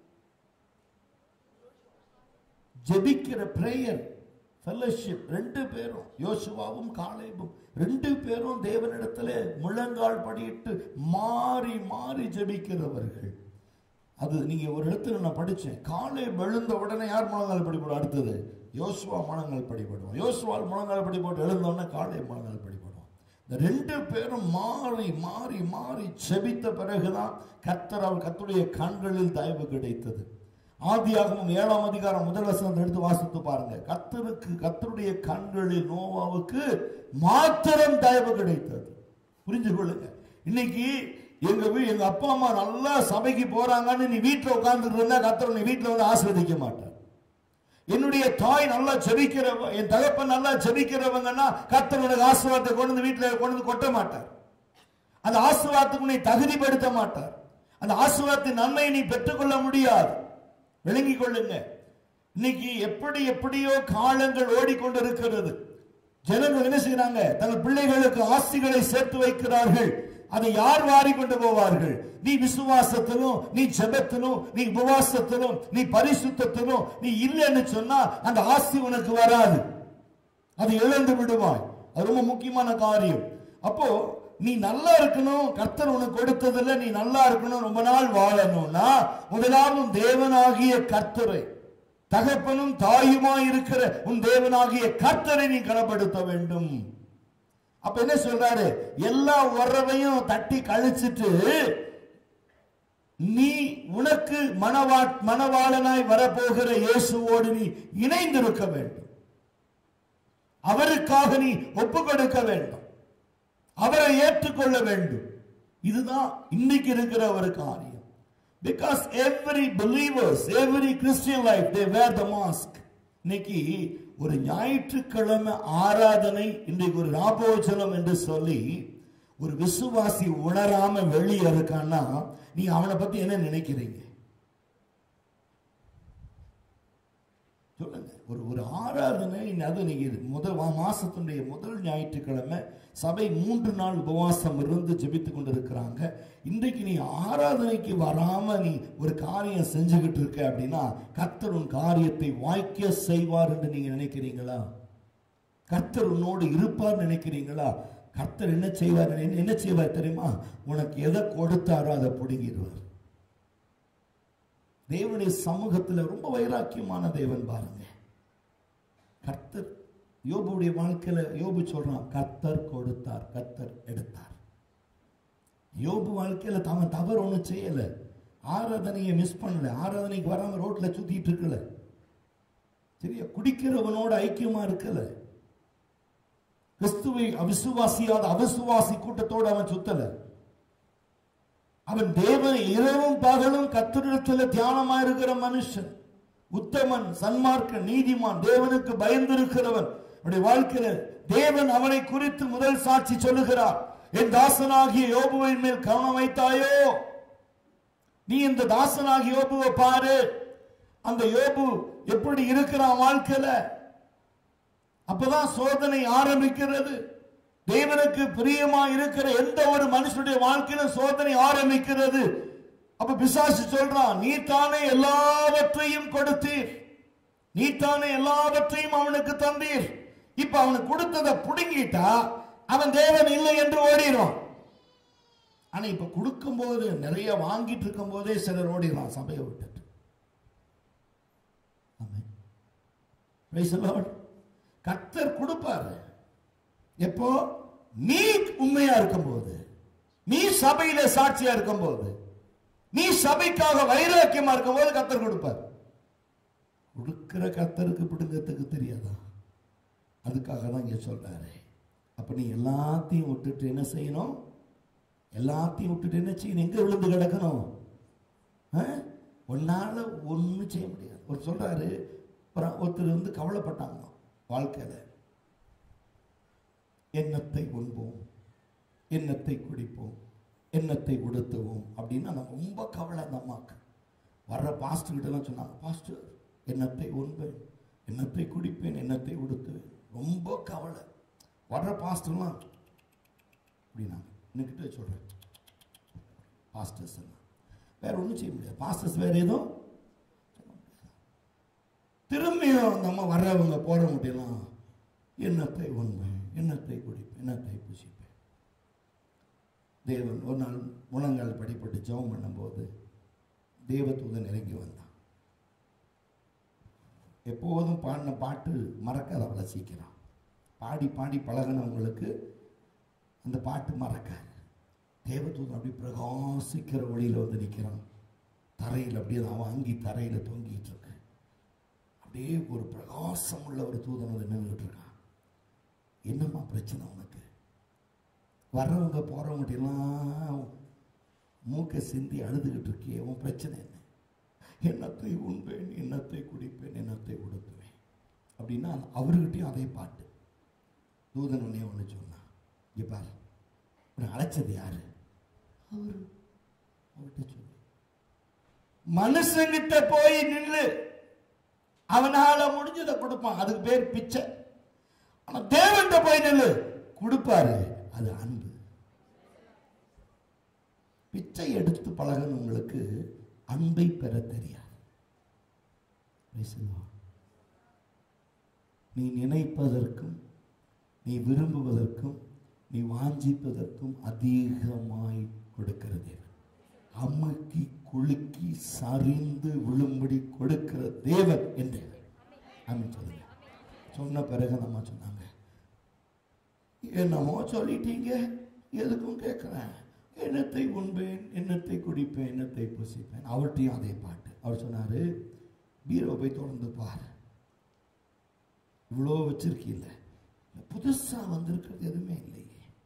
ஜெபிக்கிற பிரேயர் ஃபெல்லோஷிப் ரெண்டு பேரும் யோசுவாவும் காலேபும் ரெண்டு பேரும் தேவனிடத்துல முழங்கால் படியிட்டு மாறி மாறி ஜெபிக்கிறவர்கள் அது நீங்க ஒரு இடத்துல நான் படிச்சேன் காலை எழுந்த உடனே யார் முழங்கால் படிப்படும் அடுத்தது யோசுவா முழங்கால் படிப்படுவோம் யோசுவால் முழங்கால் படிப்போட்டு எழுந்த உடனே காலை முழங்கால் படிப்படுவோம் இந்த ரெண்டு பேரும் மாறி மாறி மாறி செபித்த பிறகுதான் கர்த்தர் அவர் கர்த்தருடைய கண்களில் தயவு கிடைத்தது ஆதியாகமம் ஏழாம் அதிகாரம் முதல் வசனத்தை எடுத்து வாசித்து பாருங்க கர்த்தருக்கு கர்த்தருடைய கண்களில் நோவாவுக்கு மாத்திரம் தயவு கிடைத்தது புரிஞ்சு கொள்ளுங்க இன்னைக்கு எங்க வீ- எங்க அப்பா அம்மா நல்லா சபைக்கு போறாங்கன்னு நீ வீட்டுல உட்கார்ந்துட்டு இருந்தா கர்த்தர் உன்னை வீட்டுல வந்து ஆசீர்வதிக்க மாட்டார் என்னுடைய தாய் நல்லா ஜெபிக்கிறவ என் தகப்பன் நல்லா ஜெபிக்கிறவங்கன்னா கர்த்தர் உனக்கு ஆசீர்வாதத்தை கொண்டு வந்து வீட்டுல கொண்டு வந்து கொட்ட மாட்டார் அந்த ஆசீர்வாதத்துக்கு உன்னை தகுதிப்படுத்த மாட்டார் அந்த ஆசீர்வாதத்தின் நன்மையை நீ பெற்றுக்கொள்ள முடியாது விளங்கிக் கொள்ளுங்க இன்னைக்கு எப்படி எப்படியோ காலங்கள் ஓடிக்கொண்டிருக்கிறது ஜனங்கள் என்ன செய்றாங்க தங்கள் பிள்ளைகளுக்கு ஆஸ்திகளை சேர்த்து வைக்கிறார்கள் அதை யார் வாரி கொண்டு போவார்கள் நீ விசுவாசத்திலும் நீ ஜெபத்திலும் நீ உபவாசத்திலும் நீ பரிசுத்தத்திலும் நீ இல்லைன்னு சொன்னா அந்த ஆஸ்தி உனக்கு வராது அதை இழந்து விடுவாய் அது ரொம்ப முக்கியமான காரியம் அப்போ நீ நல்லா இருக்கணும் கர்த்தர் உனக்கு கொடுத்ததுல நீ நல்லா இருக்கணும் ரொம்ப நாள் வாழணும்னா முதலாவது உன் தேவனாகிய கர்த்தரை தகப்பனும் தாயுமாய் இருக்கிற உன் தேவனாகிய கர்த்தரை நீ கனப்படுத்த வேண்டும் அப்ப என்ன சொல்றாரு எல்லா உறவையும் தட்டி கழிச்சிட்டு நீ உனக்கு மனவா மனவாளனாய் வரப்போகிற இயேசுவோடு நீ இணைந்திருக்க வேண்டும் அவருக்காக நீ ஒப்பு கொடுக்க வேண்டும் அவரை ஏற்றுக்கொள்ள வேண்டும் இதுதான் இன்னைக்கு இருக்கிற ஒரு காரியம் because every believers every Christian life they wear the mask இன்னைக்கு ஒரு ஞாயிற்றுக்கிழமை ஆராதனை இன்றைக்கு ஒரு ராபோஜனம் என்று சொல்லி ஒரு விசுவாசி உணராம வெளியே இருக்கான்னா நீ அவனை பத்தி என்ன நினைக்கிறீங்க சொல்லுங்க ஒரு ஒரு ஆராதனை அது நீங்க முதல் மா- மாசத்தினுடைய முதல் ஞாயிற்றுக்கிழமை சபை மூன்று நாள் உபவாசம் இருந்து ஜெபித்துக் கொண்டிருக்கிறாங்க இன்றைக்கு நீ ஆராதனைக்கு வராம நீ ஒரு காரியம் செஞ்சுக்கிட்டு இருக்க அப்படின்னா கர்த்தர் உன் காரியத்தை வாய்க்க செய்வார் என்று நீங்க நினைக்கிறீங்களா கர்த்தர் உன்னோடு இருப்பார் நினைக்கிறீங்களா கர்த்தர் என்ன செய்வார் என்ன- என்ன செய்வார் தெரியுமா உனக்கு எதை கொடுத்தாரோ அதை பிடுங்கிடுவார் தேவனுடைய சமூகத்துல ரொம்ப வைராக்கியமான தேவன் பாருங்க கர்த்தர் யோபுடைய வாழ்க்கையில யோபு சொல்றான் கர்த்தர் கொடுத்தார் கர்த்தர் எடுத்தார் யோபு வாழ்க்கையில அவன் தவறு ஒண்ணும் செய்யல ஆராதனையை மிஸ் பண்ணல ஆராதனைக்கு வராம ரோட்ல சுத்திட்டு இருக்கல சரியா குடிக்கிறவனோட ஐக்கியமா இருக்கல கிறிஸ்துவை அவிசுவாசியாத அவிசுவாசி கூட்டத்தோடு அவன் சுத்தல அவன் தேவன் இரவும் பகலும் கத்திரிடத்தில் தியானமா இருக்கிற மனுஷன் உத்தமன் சன்மார்க்க நீதிமான் தேவனுக்கு பயந்திருக்கிறவன் அவனுடைய வாழ்க்கையில தேவன் அவனை குறித்து முதல் சாட்சி சொல்லுகிறார் என் தாசனாகிய யோபுவின் மேல் கவனம் வைத்தாயோ நீ இந்த தாசனாகிய யோபுவை பாரு அந்த யோபு எப்படி இருக்கிறான் வாழ்க்கையில அப்பதான் சோதனை ஆரம்பிக்கிறது தேவனுக்கு பிரியமா இருக்கிற எந்த ஒரு மனுஷனுடைய வாழ்க்கையில சோதனை ஆரம்பிக்கிறது அப்ப பிசாசு சொல்றான் நீ தானே எல்லாவற்றையும் கொடுத்தீர் நீ தானே எல்லாவற்றையும் அவனுக்கு தந்தீர் இப்ப அவனுக்கு கொடுத்ததை புடுங்கிட்டா அவன் தேவன் இல்லை என்று ஓடிடுவான் ஆனா இப்ப கொடுக்கும்போது நிறைய வாங்கிட்டு இருக்கும் போதே சிலர் ஓடிடுறான் சபையை விட்டுட்டு ஆமென். Praise the Lord. கர்த்தர் கொடுப்பாரு எப்போ நீ உண்மையா இருக்கும்போது நீ சபையில சாட்சியா இருக்கும்போது நீ சபைக்காக வைராக்கியமா இருக்கும்போது கர்த்தர் கொடுப்பார் கொடுக்கிற கர்த்தருக்கு பிடுங்கிறதுக்கு தெரியாதா அதுக்காக தான் இங்க சொல்றாரு அப்ப நீ எல்லாத்தையும் விட்டுட்டு என்ன செய்யணும் எல்லாத்தையும் விட்டுட்டு என்ன செய்யணும் எங்க விழுந்து கிடக்கணும் ஆ? உன்னால ஒண்ணும் செய்ய முடியாது ஒரு சொல்றாரு ஒரு- ஒருத்தர் வந்து கவலைப்பட்டாங்க வாழ்க்கையில எண்ணத்தை உண்போம் எண்ணத்தை குடிப்போம் எண்ணத்தை உடுத்துவோம் அப்படின்னு அந்த ரொம்ப கவலை அந்த அம்மாக்கு வர்ற பாஸ்டர் கிட்ட எல்லாம் சொன்னாங்க பாஸ்டர் எண்ணத்தை உண்பேன் எண்ணத்தை குடிப்பேன் எண்ணத்தை உடுத்துவேன் ரொம்ப கவலை வர்ற பாஸ்டர்லாம் அப்படின்னாங்க இன்னைக்கிட்ட சொல்றேன் பாஸ்டர்ஸ் எல்லாம் வேற ஒன்றும் செய்ய முடியாது பாஸ்டர்ஸ் வேற எதுவும் சொல்ல முடியாது. திரும்பியும் அந்த அம்மா வர்றவங்க போற முடியலாம் எண்ணத்தை உண்மை எண்ணத்தை குடிப்பேன் எண்ணத்தை புசிப்பேன் தேவன் ஒரு நாள் முழங்கால் படிப்பட்டு ஜெபம் பண்ணும்போது தேவதூதன் இறங்கி வந்தான் எப்போதும் பாடின பாட்டு மறக்காது அவ்வளோ சீக்கிரம் பாடி பாடி பழகினவங்களுக்கு அந்த பாட்டு மறக்காது தேவதூதன் அப்படி பிரகாசிக்கிற ஒளியில் வந்து நிற்கிறான் தரையில் அப்படியே அவன் அங்கி தரையில் தொங்கிட்டு இருக்கு அப்படியே ஒரு பிரகாசம் உள்ள ஒரு தூதன் வந்து நின்றுட்டு இருக்கான் என்னம்மா பிரச்சனை உனக்கு வர்றவங்க போறவங்க எல்லாம் மூக்கை சிந்தி அழுதுகிட்டு இருக்கியே உன் பிரச்சனை என்ன எண்ணத்தை உண்பேன் எண்ணத்தை குடிப்பேன் எண்ணத்தை உடுத்துவேன் அப்படின்னா அவர்கிட்டயும் அதே பாட்டு தூதன் உடனே ஒன்று சொன்னான் இங்க பாரு உன்னை அழைச்சது யாரு அவரு அவர்கிட்ட சொல்லு மனுஷங்கிட்ட போய் நில்லு அவனால முடிஞ்சதை கொடுப்பான் அதுக்கு பேர் பிச்சை ஆனா தேவன்கிட்ட போய் நில்லு கொடுப்பாரு அது அன்பு பிச்சை எடுத்து பழகினவங்களுக்கு அன்பை பெற தெரியாது Praise the Lord. நீ நினைப்பதற்கும் நீ விரும்புவதற்கும் நீ வாஞ்சிப்பதற்கும் அதிகமாய் கொடுக்கிற தேவன் அமுக்கி குலுக்கி சரிந்து விழும்படி கொடுக்கிற தேவன் என் தேவன் ஆமென் சொல்லுங்க சொன்ன பிறகு நம்ம சொன்னாங்க என்னமோ சொல்லிட்டீங்க எதுக்கும் கேட்கிறேன் எண்ணத்தை உண்பேன் எண்ணத்தை குடிப்பேன் எண்ணத்தை புசிப்பேன் அவர்கிட்டையும் அதே பாட்டு அவர் சொன்னாரு பீரோ போய் தொடர்ந்து பாரு இவ்வளோ வச்சிருக்கீல்ல புதுசா வந்திருக்கிறது எதுவுமே இல்லையே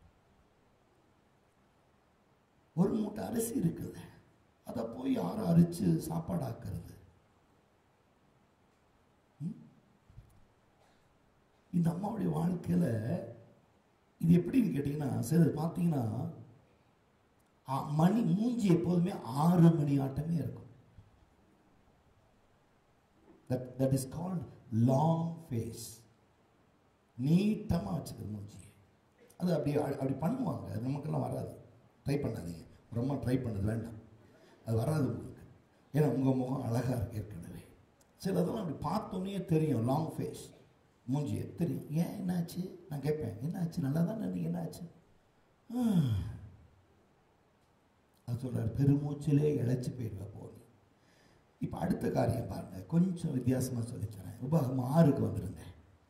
ஒரு மூட்டை அரிசி இருக்குது அதை போய் யாரும் அரிச்சு சாப்பாடாக்குறது ம்? இந்த அம்மாவுடைய வாழ்க்கையில இது எப்படின்னு கேட்டீங்கன்னா சிலர் பார்த்தீங்கன்னா ஆ- மணி மூஞ்சி எப்போதுமே ஆறு மணி ஆட்டமே இருக்கும் that that is called long face நீட்டமாக வச்சுக்கிறது மூஞ்சியை அது அப்படி அப்படி பண்ணுவாங்க அது நமக்கெல்லாம் வராது ட்ரை பண்ணாதீங்க ரொம்ப ட்ரை பண்ணது வேண்டாம் அது வராது உங்களுக்கு ஏன்னா உங்கள் முகம் அழகாக இருக்கு ஏற்கனவே சிலதெல்லாம் அப்படி பார்த்தோன்னே தெரியும் லாங் ஃபேஸ் மூஞ்சியை தெரியும் ஏன் என்னாச்சு நான் கேட்பேன் என்னாச்சு நல்லா தானே இருந்தீங்க என்னாச்சு "ஹம்." அது சொல்றாரு பெருமூச்சிலே இழைச்சி போயிடுவா போனி இப்போ அடுத்த காரியம் பாருங்க கொஞ்சம் வித்தியாசமா சொல்லிச்சேன் உபாகம் ஆறுக்கு வந்துருங்க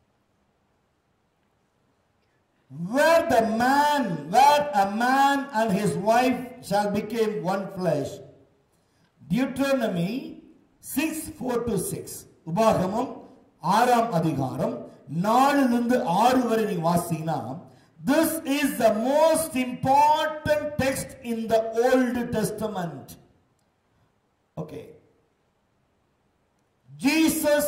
Where the man, where a man and his wife shall become one flesh. Deuteronomy 6, 4 to 6. உபாகமம் ஆறாம் அதிகாரம் நாலுலேருந்து ஆறு வரை நீங்க வாசிங்கன்னா this is the most important text in the Old Testament. Okay. Jesus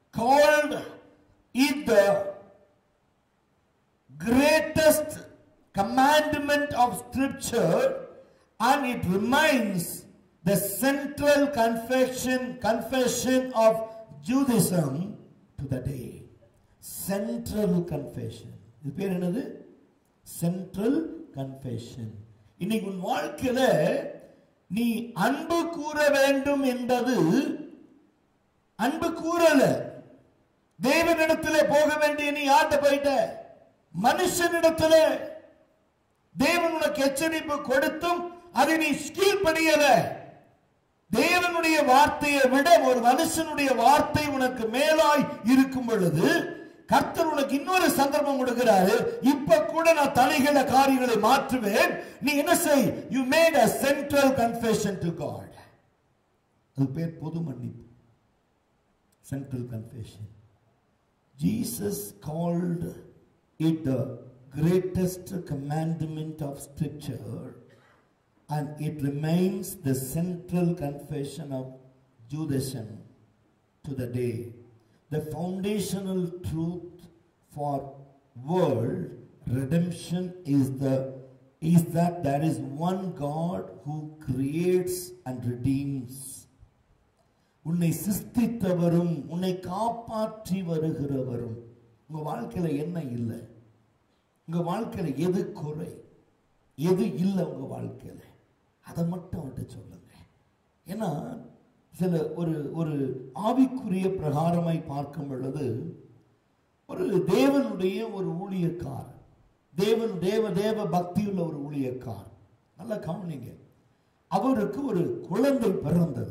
called it the greatest commandment of scripture and it remains the central confession confession of Judaism to the day. Central confession. இது பேர் என்னது central confession இன்னைக்கு உன் வாழ்க்கையில நீ அன்பு கூற வேண்டும் என்பது அன்பு கூறல தேவனிடத்திலே போக வேண்டிய நீ யார்கிட்ட போயிட்ட மனுஷனிடத்திலே தேவன் உனக்கு எச்சரிப்பு கொடுத்தும் அதை நீ கீழ்ப்படியல தேவனுடைய வார்த்தையை விட ஒரு மனுஷனுடைய வார்த்தை உனக்கு மேலாய் இருக்கும் பொழுது கர்த்தர் உனக்கு இன்னொரு சந்தர்ப்பம் கொடுக்கிறாரு இப்ப கூட நான் தலைகள காரியங்களை மாற்றுவேன் நீ என்ன செய் you made a central confession to God அது பேர் பொது மன்னிப்பு central confession Jesus called it the greatest commandment of Scripture, and it remains the central confession of Judaism to the day. The foundational truth for world redemption is the is that there is one God who creates and redeems. உன்னை சிஸ்தித்தவரும் உன்னை காப்பாற்றி வருகிறவரும் உங்க வாழ்க்கையில என்ன இல்லை உங்க வாழ்க்கையில எது குறை எது இல்லை உங்க வாழ்க்கையில அதை மட்டும் அவன்கிட்ட சொல்லுங்க ஏன்னா சில ஒரு ஒரு ஆவிக்குரிய பிரகாரமாய் பார்க்கும் பொழுது ஒரு தேவனுடைய ஒரு ஊழியக்கார் தேவன் தேவ தேவ பக்தியுள்ள ஒரு ஊழியக்கார் நல்லா கவனிங்க அவருக்கு ஒரு குழந்தை பிறந்தது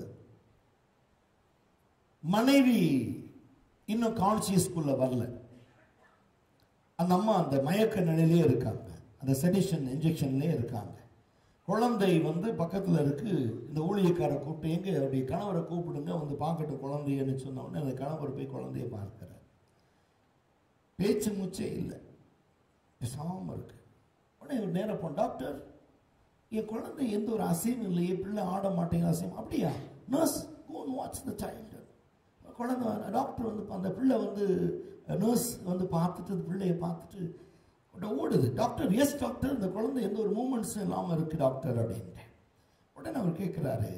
மனைவி இன்னும் கான்சியஸ்குள்ள வரல அந்த அம்மா அந்த மயக்க நிலையிலே இருக்காங்க அந்த செடிஷன் இன்ஜெக்ஷன்லேயே இருக்காங்க குழந்தை வந்து பக்கத்தில் இருக்கு இந்த ஊழியக்காரை கூப்பிட்டு எங்க அவருடைய கணவரை கூப்பிடுங்க வந்து பார்க்கட்டும் குழந்தையன்னு சொன்ன உடனே அந்த கணவர் போய் குழந்தைய பார்க்கிறார் பேச்சு மூச்சே இல்லை பேசாம இருக்கு உடனே இவர் நேரா போ டாக்டர் என் குழந்தை எந்த ஒரு அசையும் இல்லையே பிள்ளை ஆட மாட்டேங்க அசையும் அப்படியா nurse gone watch the child குழந்தை டாக்டர் வந்து அந்த பிள்ளை வந்து நர்ஸ் வந்து பார்த்துட்டு அந்த பிள்ளைய பார்த்துட்டு உடனே ஓடுது டாக்டர் எஸ் டாக்டர் இந்த குழந்தை எந்த ஒரு மூமெண்ட்ஸும் இல்லாமல் இருக்கு டாக்டர் அப்படின்ட்டு உடனே அவர் கேட்குறாரு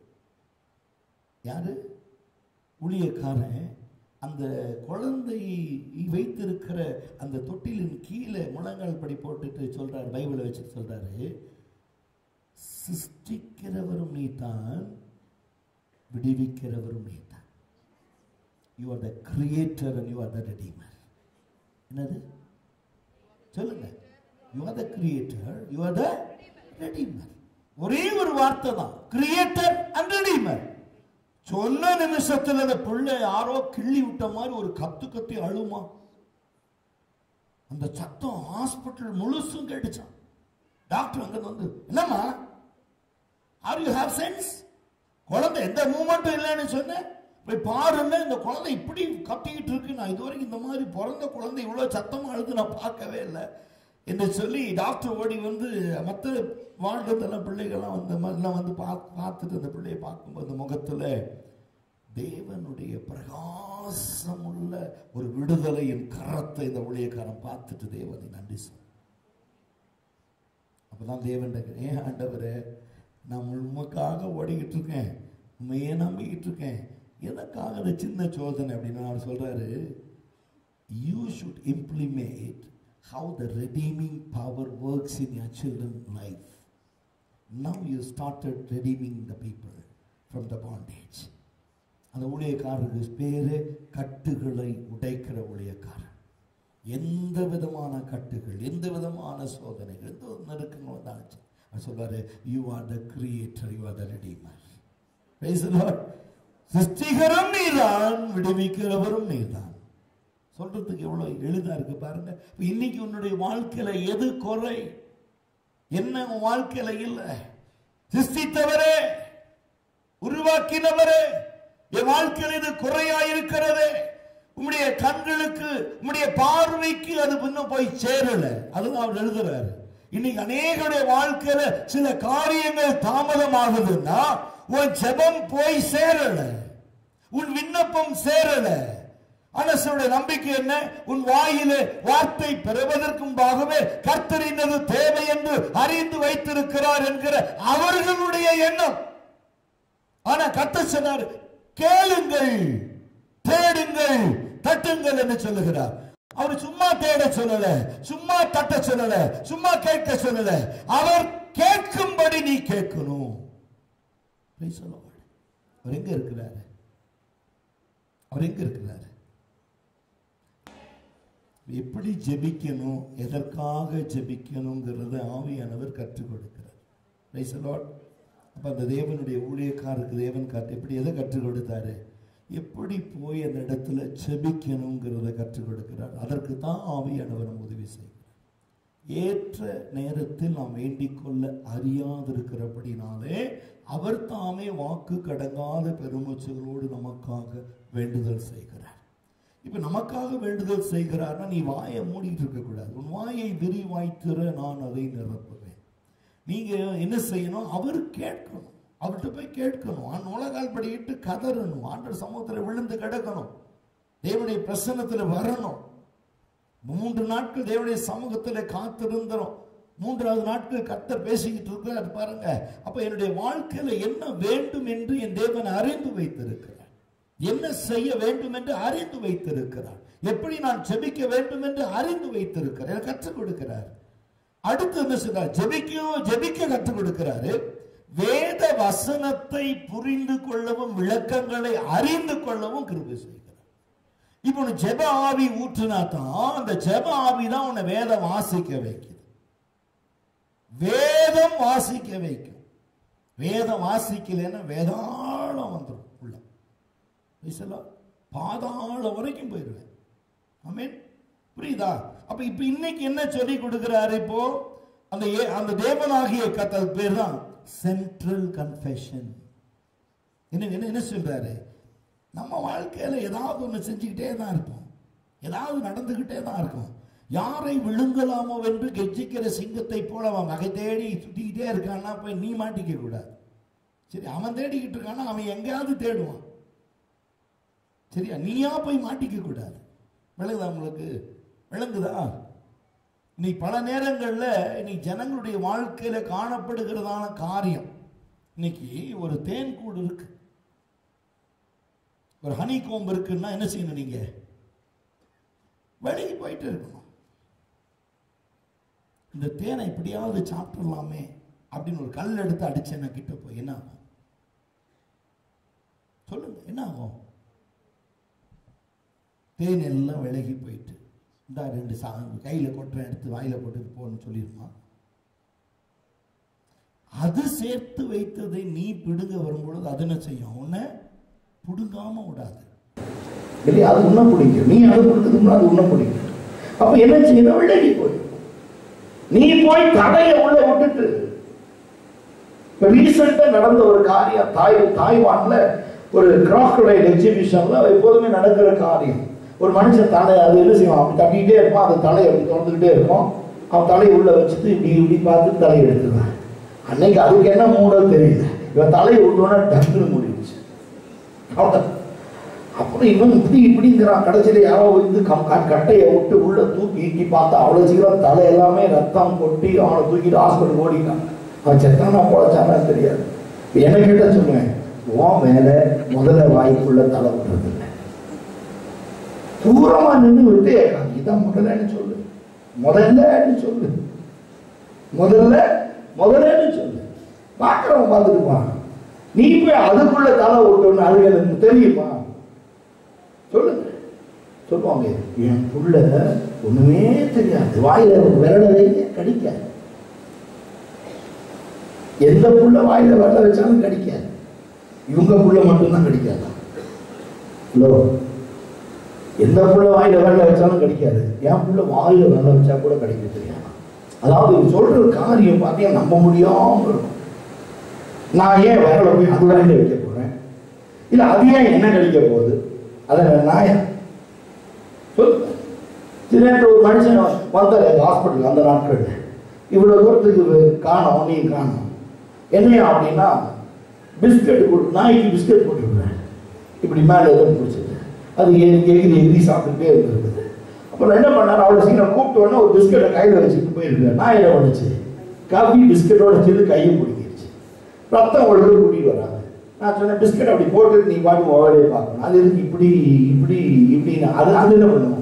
யாரு ஊழியக்காரன் அந்த குழந்தை வைத்திருக்கிற அந்த தொட்டிலின் கீழே முழங்கால் படி போட்டுட்டு சொல்றாரு பைபிளை வச்சுட்டு சொல்றாரு சிருஷ்டிக்கிறவரும் நீதான் விடுவிக்கிறவரும் நீதான் you are the creator and you are the redeemer என்னது சொல்லுங்க you are the creator you are the redeemer ஒரே ஒரு வார்த்தை தான் கிரியேட்டர் அண்ட் ரெடீமர் சொன்ன நிமிஷத்துல அந்த பிள்ளை யாரோ கிள்ளி விட்ட மாதிரி ஒரு கத்து கத்தி அழுமா அந்த சத்தம் ஹாஸ்பிட்டல் முழுசும் கேட்டுச்சான் டாக்டர் அங்க வந்து என்னம்மா ஆர் யூ ஹேவ் சென்ஸ் குழந்தை எந்த மூமெண்ட்டும் இல்லைன்னு சொன்னேன் போய் பாருங்க இந்த குழந்தை இப்படி கத்திக்கிட்டு இருக்கு நான் இதுவரைக்கும் இந்த மாதிரி பிறந்த குழந்தை இவ்வளோ சத்தமாக அழுது நான் பார்க்கவே இல்லை என்று சொல்லி டாக்டர் ஓடி வந்து மற்ற வாழ்க்கத்தில் பிள்ளைகள்லாம் வந்து எல்லாம் வந்து பார்த்து பார்த்துட்டு அந்த பிள்ளையை பார்க்கும்போது முகத்தில் தேவனுடைய பிரகாசமுள்ள ஒரு விடுதலையின் கரத்தை இந்த ஊழியக்காரன் பார்த்துட்டு தேவனை நன்றி சொல் அப்பதான் தேவன் ஏன் ஆண்டவரே நான் உண்மைக்காக ஓடிக்கிட்டு இருக்கேன் உண்மையே நம்பிக்கிட்டு இருக்கேன் எதற்காக அந்த சின்ன சோதனை அப்படின்னு அவர் சொல்றாரு you should implement how the redeeming power works in your children life now you started redeeming the people from the bondage அந்த ஊழியக்காரருக்கு பேரு கட்டுகளை உடைக்கிற ஊழியக்காரன் எந்த விதமான கட்டுகள் எந்த விதமான சோதனைகள் எந்த ஒரு நெருக்கங்களும் வந்தாச்சு அவர் சொல்வாரு you are the creator you are the redeemer சிருஷ்டிகரும் நீதான் விடுவிக்கிறவரும் நீதான் சொல்றதுக்கு எவ்வளவு எளிதா இருக்கு பாருங்க இப்ப இன்னைக்கு உன்னுடைய வாழ்க்கையில எது குறை என்ன உன் வாழ்க்கையில இல்ல சிருஷ்டித்தவரே உருவாக்கினவரே என் வாழ்க்கையில் இது குறையா இருக்கிறது உம்முடைய கண்களுக்கு உம்முடைய பார்வைக்கு அது இன்னும் போய் சேரல அதுதான் அவர் எழுதுறாரு இன்னைக்கு அநேகருடைய வாழ்க்கையில சில காரியங்கள் அனசனுடைய நம்பிக்கை என்ன உன் வாயிலே வார்த்தை பெறுவதற்கு முன்பாகவே கர்த்தரினது தேவை என்று அறிந்து வைத்திருக்கிறார் என்கிற அவர்களுடைய எண்ணம் ஆனா கர்த்தர் சொன்னார் கேளுங்கள் தேடுங்கள் தட்டுங்கள் என்று சொல்லுகிறார் அவர் சும்மா தேட சொல்லல சும்மா தட்ட சொல்லல சும்மா கேட்க சொல்லல அவர் கேட்கும்படி நீ கேட்கணும் Praise the Lord. அவர் எங்க இருக்கிறாரு அவர் எங்க இருக்கிறாரு எப்படி ஜெபிக்கணும் எதற்காக ஜெபிக்கணுங்கிறத ஆவியானவர் கற்றுக் கொடுக்கிறார் Praise the Lord. அப்ப அந்த தேவனுடைய ஊழியக்காரருக்கு தேவன் கற்று எப்படி எதை கற்றுக் கொடுத்தாரு எப்படி போய் அந்த இடத்துல ஜெபிக்கணுங்கிறத கற்றுக் கொடுக்கிறார் அதற்கு தான் ஆவியானவர் நம்ம உதவி செய்கிறார் ஏற்ற நேரத்தில் நாம் வேண்டிக் கொள்ள அறியாதிருக்கிறபடினாலே அவர் தாமே வாக்கு கடங்காத பெருமூச்சுகளோடு நமக்காக வேண்டுதல் செய்கிறார் இப்ப நமக்காக வேண்டுதல் செய்கிறார்னா நீ வாயை மூடிட்டு இருக்க கூடாது உன் வாயை விரிவாய்த்திர நான் அதை நிரப்புவேன் நீங்க என்ன செய்யணும் அவர் கேட்கணும் அவர்கிட்ட போய் கேட்கணும் ஆன் உலகால் படிக்கிட்டு கதறணும் ஆண்டர் சமூகத்துல விழுந்து கிடக்கணும் தேவனுடைய பிரசன்னத்துல வரணும் மூன்று நாட்கள் தேவனுடைய சமூகத்துல காத்திருந்தோம் மூன்றாவது நாட்கள் கர்த்தர் பேசிக்கிட்டு இருக்கிறார் பாருங்க அப்ப என்னுடைய வாழ்க்கையில என்ன வேண்டும் என்று என் தேவன் அறிந்து வைத்திருக்கிறார் என்ன செய்ய வேண்டும் என்று அறிந்து வைத்திருக்கிறார் எப்படி நான் ஜெபிக்க வேண்டும் என்று அறிந்து வைத்திருக்கிறார் எனக்கு கற்றுக் கொடுக்கிறார் அடுத்து என்ன சொல்றார் ஜெபிக்க ஜெபிக்க கற்றுக் கொடுக்கிறாரு வேத வசனத்தை புரிந்து கொள்ளவும் விளக்கங்களை அறிந்து கொள்ளவும் கிருபை செய்கிறார் இப்போ உனக்கு ஜெப ஆவி ஊற்றுனா தான் அந்த ஜெப ஆவி தான் உன்னை வேதம் வாசிக்க வைக்குது வேதம் வாசிக்க வைக்கும் வேதம் வாசிக்கலைன்னா வேதாளம் வந்துடும் உள்ள பேசலாம் பாதாளம் வரைக்கும் போயிடுவேன் ஆமென் புரியுதா அப்ப இப்ப இன்னைக்கு என்ன சொல்லி கொடுக்கிறாரு இப்போ அந்த ஏ- அந்த தேவனாகிய கத்தல் பேர் தான் சென்ட்ரல் கன்ஃபெஷன் என்ன என்ன என்ன சொல்றாரு நம்ம வாழ்க்கையில ஏதாவது ஒண்ணு செஞ்சுக்கிட்டே தான் இருப்போம் ஏதாவது நடந்துகிட்டே தான் இருக்கும் யாரை விழுங்கலாமோ என்று கெஜிக்கிற சிங்கத்தை போல அவன் வகை தேடி சுத்திக்கிட்டே இருக்கான்னா போய் நீ மாட்டிக்க கூடாது சரி அவன் தேடிக்கிட்டு இருக்கான்னா அவன் எங்கேயாவது தேடுவான் சரியா நீயா போய் மாட்டிக்க கூடாது விளங்குதா உங்களுக்கு விளங்குதா இன்னைக்கு பல நேரங்கள்ல இன்னைக்கு ஜனங்களுடைய வாழ்க்கையில காணப்படுகிறதான காரியம் இன்னைக்கு ஒரு தேன் கூடு இருக்கு ஒரு ஹனி கோம்பு இருக்குன்னா என்ன செய்யணும் நீங்க வெளியே போயிட்டு இருக்கணும் இந்த தேனை எப்படியாவது சாப்பிட்டுடலாமே அப்படின்னு ஒரு கல் எடுத்து அடிச்சேன்னா கிட்ட போய் என்ன ஆகும் சொல்லுங்க என்ன ஆகும் தேன் எல்லாம் விலகி போயிட்டு இந்த ரெண்டு சா கையில் கொட்டுறேன் எடுத்து வாயில போட்டுட்டு போன்னு சொல்லிருமா அது சேர்த்து வைத்ததை நீ பிடுங்க வரும்பொழுது அது என்ன செய்யும் உன்னை பிடுங்காம விடாது இல்லையா அது உன்ன பிடிக்கும் நீ அதை கொடுத்ததுன்னா அது உன்ன பிடிக்கும் அப்ப என்ன செய்யணும் விலகி போய் நீ போய் தடையை உள்ள விட்டுட்டு இப்ப ரீசெண்டா நடந்த ஒரு காரியம் தாய் தாய்வான்ல ஒரு கிராக்கடைல் எக்ஸிபிஷன்ல எப்போதுமே நடக்கிற காரியம் ஒரு மனுஷன் தலை அது என்ன செய்வான் அப்படி தட்டிக்கிட்டே இருப்பான் அந்த தலையை அப்படி திறந்துக்கிட்டே இருக்கும் அவன் தலையை உள்ள வச்சுட்டு இப்படி இப்படி பார்த்து தலையை எடுத்துருவான் அன்னைக்கு அதுக்கு என்ன மூடோ தெரியல இவன் தலையை விட்டோன்னா டக்குன்னு மூடிடுச்சு அவ்வளவுதான். அப்புறம் இவன் இப்படி இப்படிங்கிறான் கடைசியில யாரோ வந்து கம் க- கட்டையை விட்டு உள்ள தூக்கி ஈட்டி பார்த்தா அவ்வளவு சீக்கிரம் தலை எல்லாமே ரத்தம் கொட்டி அவனை தூக்கிட்டு ஹாஸ்பிட்டல் ஓடிட்டான் அவன் செத்தானா பொழைச்சானா தெரியாது என்ன கிட்ட சொல்லுவேன் உன் மேல முதல்ல வாய்ப்புள்ள தலை விடுறது இல்லை தூரமா நின்று விட்டு இதான் முதல்லன்னு சொல்லு முதல்லன்னு சொல்லு முதல்ல முதல்லன்னு சொல்லு பார்க்கிறவன் பார்த்துட்டு போறான் நீ போய் அதுக்குள்ள தலை விட்டோன்னு அது எனக்கு தெரியுமா சொல்லுங்க சொல்லுவாங்க என் புள்ள ஒண்ணுமே தெரியாது வாயில விரடவே கடிக்காது எந்த புள்ள வாயில விரல வச்சாலும் கடிக்காது இவங்க புள்ள மட்டும்தான் கடிக்காது ஹலோ எந்த புள்ள வாயில விரல வச்சாலும் கடிக்காது என் புள்ள வாயில விரல வச்சா கூட கடிக்க தெரியாது அதாவது இவர் சொல்ற காரியம் பார்த்தீங்கன்னா நம்ப முடியாம இருக்கும் நான் ஏன் விரல போய் அது வாயில வைக்க போறேன் இல்ல அது ஏன் என்ன கடிக்க போகுது அதை நான் ஏன் சொல்லுங்க சில நேரத்தில் ஒரு மனுஷன் வந்தார் எங்கள் ஹாஸ்பிட்டல் அந்த நாட்கள் இவ்வளோ தூரத்துக்கு காணோம் நீ காணோம் என்னையா அப்படின்னா பிஸ்கட் கொடு நாய்க்கு பிஸ்கட் போட்டுருக்குறேன் இப்படி மேலே எதுவும் பிடிச்சது அது எ- எகிரி எகிரி சாப்பிட்டுட்டே இருந்திருக்குது அப்புறம் என்ன பண்ணாரு அவ்வளோ சீக்கிரம் கூப்பிட்ட உடனே ஒரு பிஸ்கட்டை கையில் வச்சுட்டு போயிருக்காரு நான் என்ன பண்ணுச்சு காஃபி பிஸ்கட்டோட சேர்ந்து கையை பிடிக்கிருச்சு ரத்தம் ஒழுங்கு கூட்டிட்டு வராங்க நான் சொன்னேன் பிஸ்கட் அப்படி போட்டு நீ பாட்டு ஓவரே பார்க்கணும் அது எதுக்கு இப்படி இப்படி இப்படின்னு அது அது என்ன பண்ணும்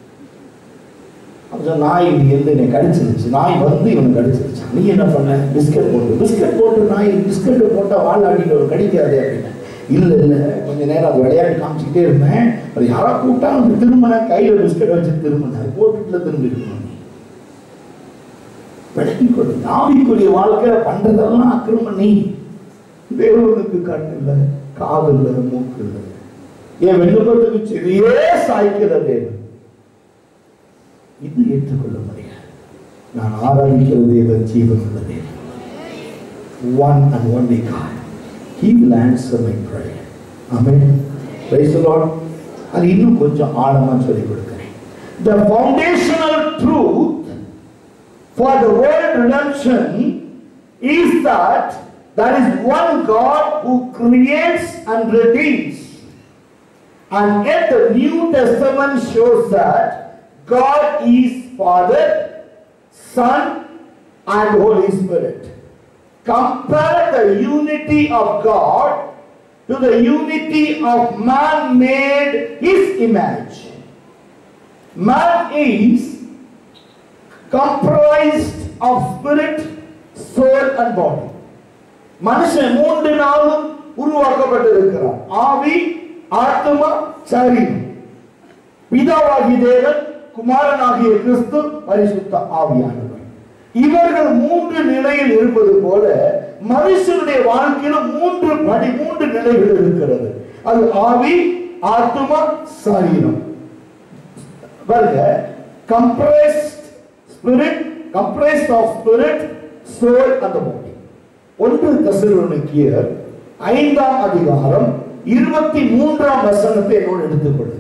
அப்போ நாய் இருந்து என்னை கடிச்சிருச்சு நாய் வந்து இவனை கடிச்சிருச்சு நீ என்ன பண்ண பிஸ்கட் போட்டு பிஸ்கட் போட்டு நாய் பிஸ்கட் போட்டால் வாழ் ஆடிட்டு ஒரு கடிக்காதே அப்படின்னு இல்லை இல்லை கொஞ்ச நேரம் அது விளையாட்டு காமிச்சிக்கிட்டே இருந்தேன் அது யாரா கூப்பிட்டா வந்து திரும்பினேன் கையில் பிஸ்கட் வச்சு திரும்பினேன் போட்டுட்டுல திரும்பி இருக்கணும் விளக்கி கொடு ஆவிக்குரிய வாழ்க்கையில பண்றதெல்லாம் அக்கிரமம் நீ தேவனுக்கு கண் இல்லை காது இல்லை மூக்கு இல்லை என் விண்ணப்பத்துக்கு செவியே சாய்க்கிற தேவன் இது ஏற்றுக்கொள்ள முடியாது நான் ஆராதிக்கிற தேவன் ஜீவன் உள்ள தேவன் one and only God he will answer my prayer amen praise the Lord அது இன்னும் கொஞ்சம் ஆழமா சொல்லி கொடுக்கிறேன் the foundational truth for the world redemption is that there is one God who creates and redeems. And yet the New Testament shows that God is Father, Son, and Holy Spirit. Compare the unity of God to the unity of man made his image. Man is comprised of spirit, soul and body. மனுஷன் மூன்று நாளும் உருவாக்கப்பட்டிருக்கிறார் ஆவி ஆத்மா சரீரம் பிதாவாகிய தேவன் குமாரனாகிய கிறிஸ்து பரிசுத்த ஆவியானவர் இவர்கள் மூன்று நிலையில் இருப்பது போல மனுஷனுடைய வாழ்க்கையில மூன்று படி மூன்று நிலைகள் இருக்கிறது அது ஆவி ஆத்மா சரீரம் பாருங்க compressed spirit compressed of spirit soul அந்த பாடி ஒன்று தசலோனிக்கியர் ஐந்தாம் அதிகாரம் இருபத்தி மூன்றாம் வசனத்தை என்னோடு எடுத்துக்கொள்ளுங்க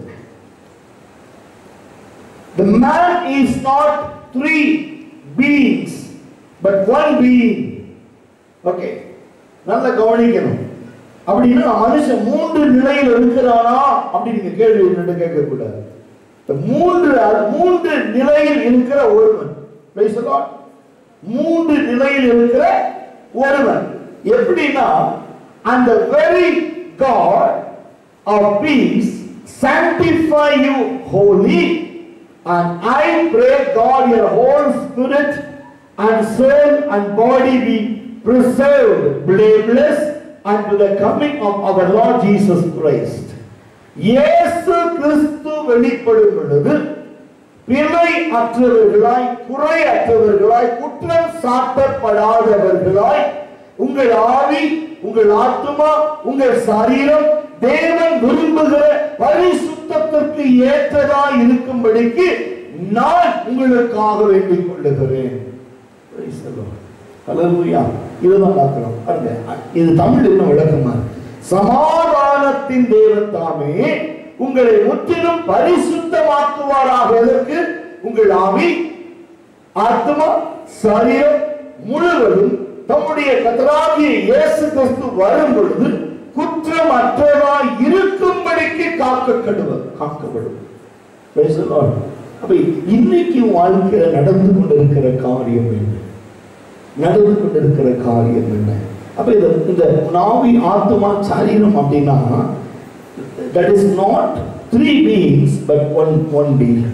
The man is not three beings, but one being. Okay. நல்ல கவனிக்கணும் அப்படின்னா மனுஷன் மூன்று நிலையில் இருக்கிறானா அப்படின்னு நீங்க கேள்வி என்னட்டு கேட்க கூடாது இந்த மூன்று மூன்று நிலையில் இருக்கிற ஒருவன் Praise the Lord. மூன்று நிலையில் இருக்கிற ஒருவன் எப்படின்னா அந்த very God of peace sanctify you holy and I pray God your whole spirit and soul and body be preserved blameless unto the coming of our Lord Jesus Christ. இயேசு கிறிஸ்து வெளிப்படும் பொழுது பிழை அற்றவர்களாய் குறை அற்றவர்களாய் குற்றம் சாட்டப்படாதவர்களாய் உங்கள் ஆவி உங்கள் ஆத்மா உங்கள் சரீரம் தேவன் விரும்புகிற பரிசுத்தத்திற்கு ஏற்றதாய் இருக்கும்படிக்கு நான் உங்களுக்காக வேண்டிக் கொள்ளுகிறேன் Praise the Lord. Hallelujah. இதுதான் பார்க்கிறோம் பாருங்க இது தமிழ் இன்னும் விளக்கமா இருக்கு சமாதானத்தின் தேவன் தாமே உங்களை முற்றிலும் பரிசுத்தமாக்குவாராக எதற்கு உங்கள் ஆவி ஆத்மா சரீரம் முழுவதும் தம்முடைய கத்தராகிய இயேசு கிறிஸ்து வரும் பொழுது குற்றமற்றதாய் இருக்கும்படிக்கு காக்கப்படுவர் காக்கப்படும் Praise the Lord. அப்ப இன்னைக்கு வாழ்க்கையில நடந்து கொண்டிருக்கிற காரியம் என்ன நடந்து கொண்டிருக்கிற காரியம் என்ன அப்ப இது இந்த நாவி ஆத்மா சரீரம் அப்படின்னா that is not three beings but one one being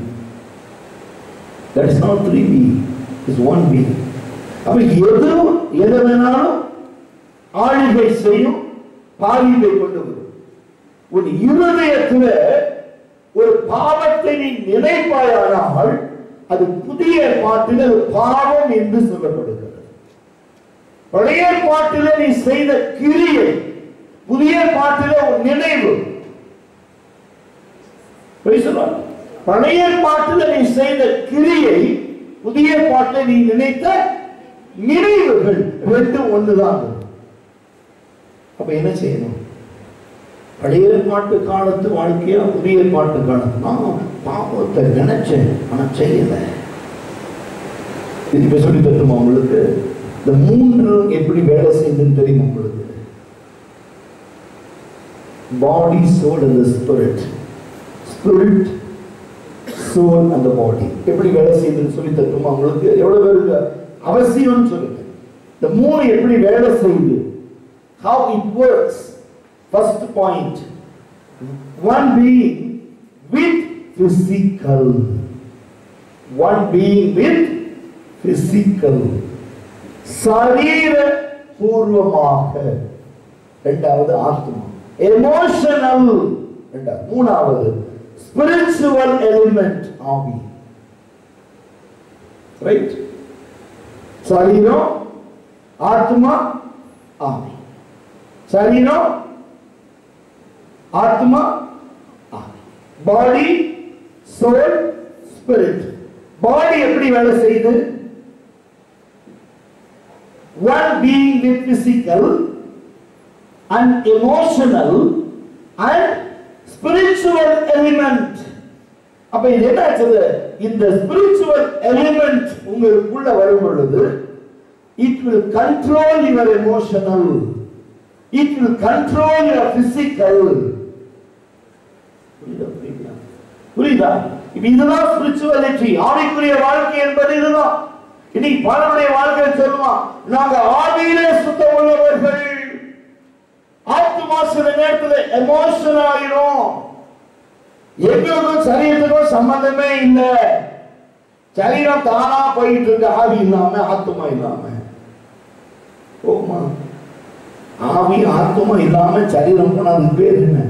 that is not three being is one being அப்ப எது எதை வேணாலும் ஆளுகை செய்யும் பாலிவை கொண்டு வரும் உன் இருதயத்துல ஒரு பாவத்தை நீ நினைப்பாயானால் அது புதிய பாட்டில் அது பாவம் என்று சொல்லப்படுகிறது பழைய பாட்டில நீ செய்த கிரியை புதிய பாட்டில ஒரு நினைவு Praise the Lord. பழைய பாட்டில நீ செய்த கிரியை புதிய பாட்டில் நீ நினைத்த நினைவுகள் ரெண்டும் ஒண்ணுதான் அப்ப என்ன செய்யணும் பழைய பாட்டு காலத்து வாழ்க்கையா புதிய பாட்டு காலம் நான் பாவத்தை நினைச்சேன் ஆனா செய்யல இது இப்ப சொல்லி தருமா உங்களுக்கு இந்த மூன்றும் எப்படி வேலை செய்யுதுன்னு தெரியுமா உங்களுக்கு body soul and spirit spirit soul அந்த பாடி எப்படி வேலை செய்யுதுன்னு சொல்லி தட்டுமா உங்களுக்கு எவ்வளவு பேருக்கு அவசியம்னு சொல்லுங்க இந்த மூணு எப்படி வேலை செய்யுது how it works first point one being with physical one being with physical சரீர பூர்வமாக இரண்டாவது ஆத்மா எமோஷனல் இரண்டாவது மூணாவது ஸ்பிரிச்சுவல் எலிமெண்ட் ஆவி ரைட் சரீரம் ஆத்மா ஆவி சரீரம் ஆத்மா ஆவி பாடி சோல் ஸ்பிரிட் பாடி எப்படி வேலை செய்யுது one being with physical and emotional and spiritual element அப்ப இது என்ன ஆச்சுது இந்த spiritual element உங்களுக்குள்ள வரும் பொழுது it will control your emotional it will control your physical புரியுதா புரியுதா புரியுதா இப்ப இதுதான் ஸ்பிரிச்சுவாலிட்டி ஆவிக்குரிய வாழ்க்கை என்பது இதுதான் இன்னைக்கு பலருடைய வாழ்க்கை சொல்லுவான் நாங்க ஆவியிலே சுத்தம் உள்ளவர்கள் ஆத்மா சில நேரத்துல எமோஷன் ஆயிரும் எங்களுக்கும் சரீரத்துக்கும் சம்பந்தமே இல்லை சரீரம் தானா போயிட்டு இருக்கு ஆவி இல்லாம ஆத்மா இல்லாம போமா ஆவி ஆத்மா இல்லாம சரீரம் போனா அதுக்கு பேர் என்ன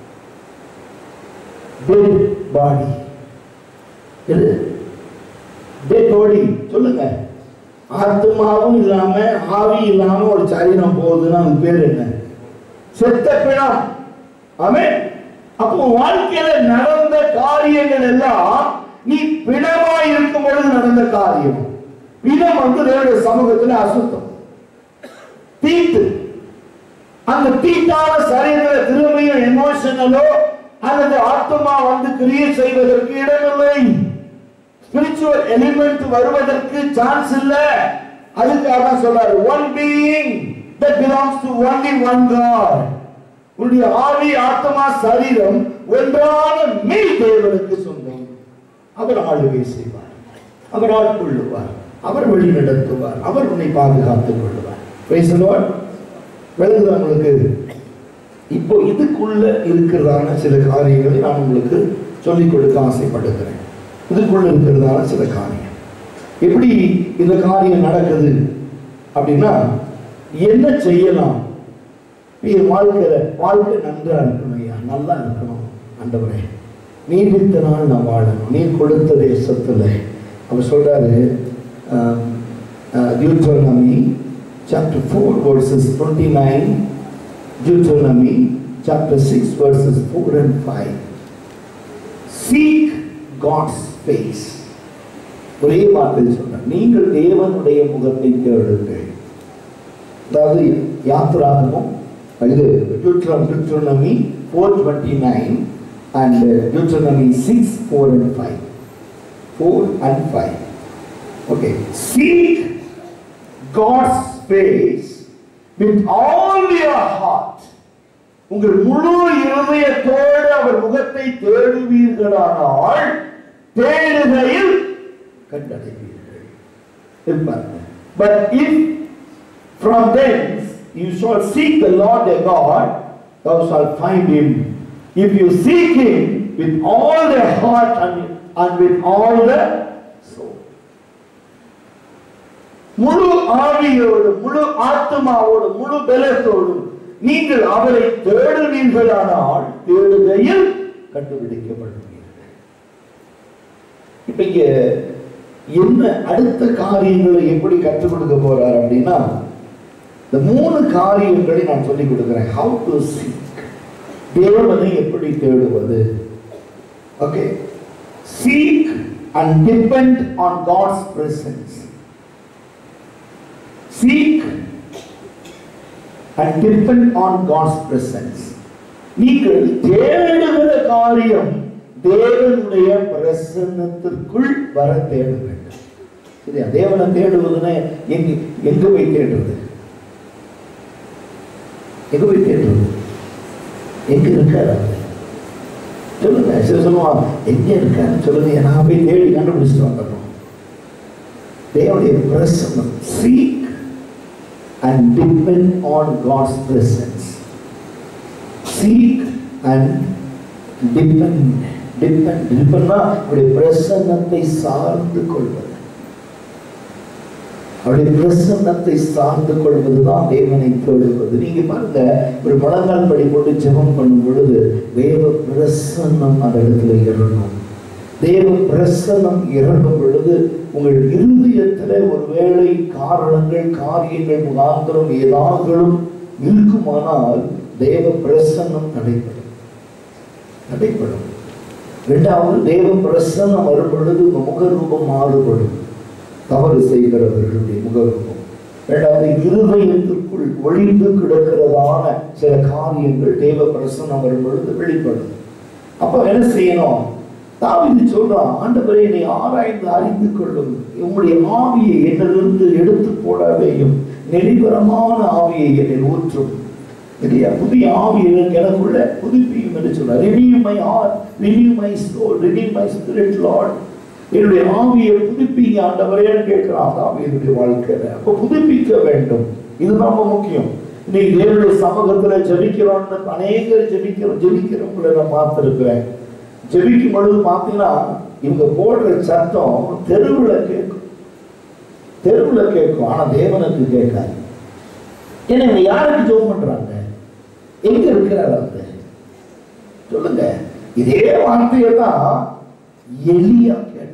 டெட் பாடி எது டெட் பாடி சொல்லுங்க ஆத்மாவும் இல்லாம ஆவி இல்லாம ஒரு சரீரம் போகுதுன்னா அது பேர் என்ன செத்த பிணம் ஆமென் அப்போ வாழ்க்கையில நடந்த காரியங்கள் எல்லாம் நீ பிணமா இருக்கும் பொழுது நடந்த காரியம் பிணம் வந்து தேவனுடைய சமூகத்துல அசுத்தம் தீட்டு அந்த தீட்டான சரீரத்துல திரும்பியும் எமோஷனலோ அல்லது ஆத்மா வந்து கிரியை செய்வதற்கு இடமில்லை ஸ்பிரிச்சுவல் எலிமெண்ட் வருவதற்கு சான்ஸ் இல்ல அதுக்காக தான் சொல்றாரு one being that belongs to only one God உன்னுடைய ஆவி ஆத்மா சரீரம் ஒன்றான மெய் தேவனுக்கு சொந்தம் அவர் ஆளுகை செய்வார் அவர் ஆட்கொள்ளுவார் அவர் வழி நடத்துவார் அவர் உன்னை பாதுகாத்துக் கொள்வார் Praise the Lord. விளங்குதா உங்களுக்கு இப்போ இதுக்குள்ள இருக்கிறதான சில காரியங்களை நான் உங்களுக்கு சொல்லிக் கொடுக்க ஆசைப்படுகிறேன் இதுக்குள்ள இருக்கிறதான சில காரியம் எப்படி இந்த காரியம் நடக்குது அப்படின்னா என்ன செய்யலாம் என் வாழ்க்கையில வாழ்க்கை நன்றா இருக்கணும் ஐயா நல்லா இருக்கணும் ஆண்டவரே நீடித்த நாள் நான் வாழணும் நீ கொடுத்த தேசத்துல அவர் சொல்றாரு Deuteronomy chapter four verses 29 Deuteronomy chapter 6 verses 4 and 5 seek God's face ஒரே வார்த்தையில் சொல்றார் நீங்கள் தேவனுடைய முகத்தை தேடுங்கள் அதாவது யாத்திராகமும் இது Deuteronomy four twenty nine and Deuteronomy six four and five four and five okay seek God's face with all your heart உங்கள் முழு இருதயத்தோடு அவர் முகத்தை தேடுவீர்களானால் தேடுகையில் கண்டடைவீர்கள் இருப்பார்கள் but if from thence you shall seek the Lord thy God thou shalt find him if you seek him with all the heart and, and with all the soul முழு ஆவியோடு முழு ஆத்மாவோடு முழு பலத்தோடும் நீங்கள் அவரை தேடுவீர்களானால் தேடுகையில் கண்டுபிடிக்கப்படுவீர்கள் இப்ப இங்க என்ன அடுத்த காரியங்களை எப்படி கற்றுக் கொடுக்க போறார் அப்படின்னா இந்த மூணு காரியங்களை நான் சொல்லிக் கொடுக்கிறேன் ஹவு டு சீக் தேவனை எப்படி தேடுவது okay seek and depend on God's presence seek and depend on God's presence நீங்கள் தேடுகிற காரியம் தேவனுடைய பிரசன்னத்திற்குள் வர தேட வேண்டும் சரியா தேவனை தேடுவதுன்னா எங்க எங்க போய் தேடுறது எங்க போய் தேடுறது எங்க இருக்காரு அவர்? சொல்லுங்க சில சொல்லுவான் எங்க இருக்கான்னு சொல்லுங்க நான் போய் தேடி கண்டுபிடிச்சிட்டு வந்துடுறோம் தேவனுடைய பிரசன்னம் seek and depend on God's presence seek and depend depend டிபெண்ட்னா அவருடைய பிரசன்னத்தை சார்ந்து கொள்வது அவருடைய பிரசன்னத்தை சார்ந்து கொள்வதுதான் தேவனை தேடுவது நீங்க பாருங்க ஒரு முழங்கால் படி போட்டு ஜெபம் பண்ணும் பொழுது தேவ பிரசன்னம் அந்த இடத்துல இறங்கும் தேவ பிரசன்னம் இறங்கும் பொழுது உங்கள் இருதயத்துல ஒருவேளை காரணங்கள் காரியங்கள் முகாந்திரம் ஏதாகளும் இருக்குமானால் தேவ பிரசன்னம் தடைப்படும் தடைப்படும் இரண்டாவது தேவ பிரசன்னம் வரும் பொழுது உங்க முகரூபம் மாறுபடும் தவறு செய்கிறவர்களுடைய முகரூபம் இரண்டாவது இருதயத்திற்குள் ஒளிந்து கிடக்கிறதான சில காரியங்கள் தேவ பிரசன்னம் வரும் பொழுது வெளிப்படும் அப்ப என்ன செய்யணும் தாவிது சொல்றான் ஆண்டவரே என்னை ஆராய்ந்து அறிந்து கொள்ளும் உம்முடைய ஆவியை என்னிலிருந்து எடுத்து போடாதேயும் நெறிபரமான ஆவியை என்னில் ஊற்றும் இல்லையா புதிய ஆவி எனக்கு எனக்குள்ள புதுப்பியும் என்று சொல்றார் renew my heart renew my soul renew my spirit Lord என்னுடைய ஆவியை புதுப்பிங்க ஆண்டவரேன்னு கேட்கிறான் தாவீதுடைய வாழ்க்கையில அப்ப புதுப்பிக்க வேண்டும் இது ரொம்ப முக்கியம் இன்னைக்கு தேவனுடைய சமூகத்துல ஜெபிக்கிறோம்னு அநேகர் ஜெபிக்கிறோம் ஜெபிக்கிறவங்களை நான் பார்த்திருக்கிறேன் ஜெபிக்கும் பொழுது பார்த்தீங்கன்னா இவங்க போடுற சத்தம் தெருவில் கேட்கும் தெருவில் கேட்கும் ஆனா தேவனுக்கு கேட்காது ஏன்னா இவங்க யாருக்கு ஜெபம் பண்றாங்க எங்க இருக்கிறார் அந்த சொல்லுங்க இதே வார்த்தையை தான் எலியா கேட்டார்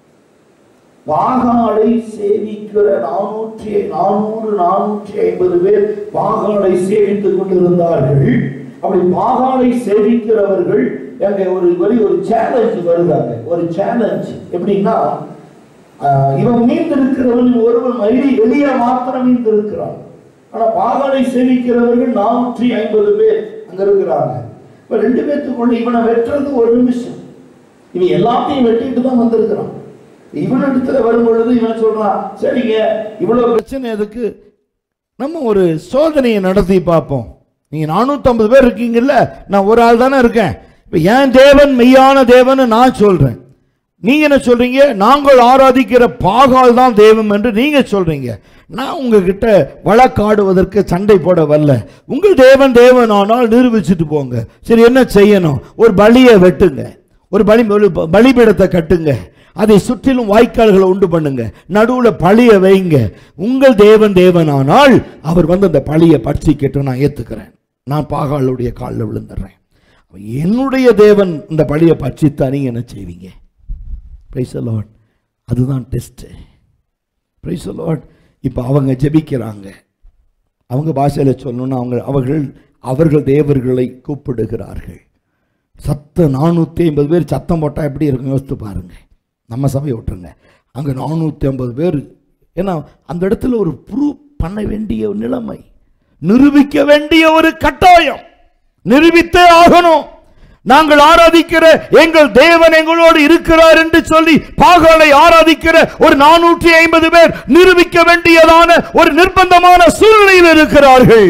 வாகாலை சேவிக்கிற நானூற்றி நானூறு நானூற்றி ஐம்பது பேர் வாகாலை சேவித்துக் கொண்டிருந்தார்கள் அப்படி வாகாலை சேவிக்கிறவர்கள் அங்க ஒரு வரி ஒரு சேலஞ்ச் வருதாங்க ஒரு சேலஞ்ச் எப்படின்னா ஆஹ், இவன் மீந்திருக்கிறவன் ஒருவன் மயிரி எளிய மாத்திரம் மீந்திருக்கிறான் ஆனா பாகாலை சேவிக்கிறவர்கள் நானூற்றி ஐம்பது பேர் அங்க இருக்கிறாங்க இப்ப ரெண்டு பேத்துக்குள்ள இவனை வெட்டுறது ஒரு நிமிஷம் இவன் எல்லாத்தையும் வெட்டிட்டு தான் வந்திருக்கிறான் இவன் இடத்துல வரும் பொழுது இவன் சொல்றான் சரிங்க இவ்வளவு பிரச்சனை எதுக்கு நம்ம ஒரு சோதனையை நடத்தி பார்ப்போம் நீங்க 450 பேர் இருக்கீங்கல்ல நான் ஒரு ஆள் தானே இருக்கேன் இப்ப என் தேவன் மெய்யான தேவன் நான் சொல்றேன் நீங்க என்ன சொல்றீங்க நாங்கள் ஆராதிக்கிற பாகால் தான் தெய்வம் என்று நீங்க சொல்றீங்க நான் உங்ககிட்ட வழக்காடுவதற்கு சண்டை போட வரல உங்கள் தேவன் தேவனானால் நிரூபிச்சுட்டு போங்க சரி என்ன செய்யணும் ஒரு பலியை வெட்டுங்க ஒரு பலி ஒரு ப- பலிபீடத்தை கட்டுங்க அதை சுற்றிலும் வாய்க்கால்களை உண்டு பண்ணுங்க நடுவுல பழிய வைங்க உங்கள் தேவன் தேவனானால் அவர் வந்து அந்த பழியை பட்சிக்கட்டும் நான் ஏத்துக்கிறேன் நான் பாகாலுடைய காலில் விழுந்துடுறேன் என்னுடைய தேவன் இந்த பழியை பட்சித்தா நீங்க என்ன செய்வீங்க பிரைஸ் லார்ட் அதுதான் டெஸ்ட்டு பிரைஸ் லார்ட் இப்போ அவங்க ஜெபிக்கிறாங்க அவங்க பாஷையில் சொல்லணும்னா அவங்க அவர்கள் அவர்கள் தேவர்களை கூப்பிடுகிறார்கள் சத்த நானூற்றி ஐம்பது பேர் சத்தம் போட்டால் எப்படி இருக்கும் யோசித்து பாருங்க நம்ம சபையை விட்டுருங்க அங்கே நானூற்றி ஐம்பது பேர் ஏன்னா அந்த இடத்துல ஒரு ப்ரூவ் பண்ண வேண்டிய ஒரு நிலைமை நிரூபிக்க வேண்டிய ஒரு கட்டாயம் நிரூபித்தே ஆகணும் நாங்கள் ஆராதிக்கிற எங்கள் தேவன் எங்களோடு இருக்கிறார் என்று சொல்லி பாகாலை ஆராதிக்கிற ஒரு நானூற்றி ஐம்பது பேர் நிரூபிக்க வேண்டியதான ஒரு நிர்பந்தமான சூழ்நிலையில் இருக்கிறார்கள்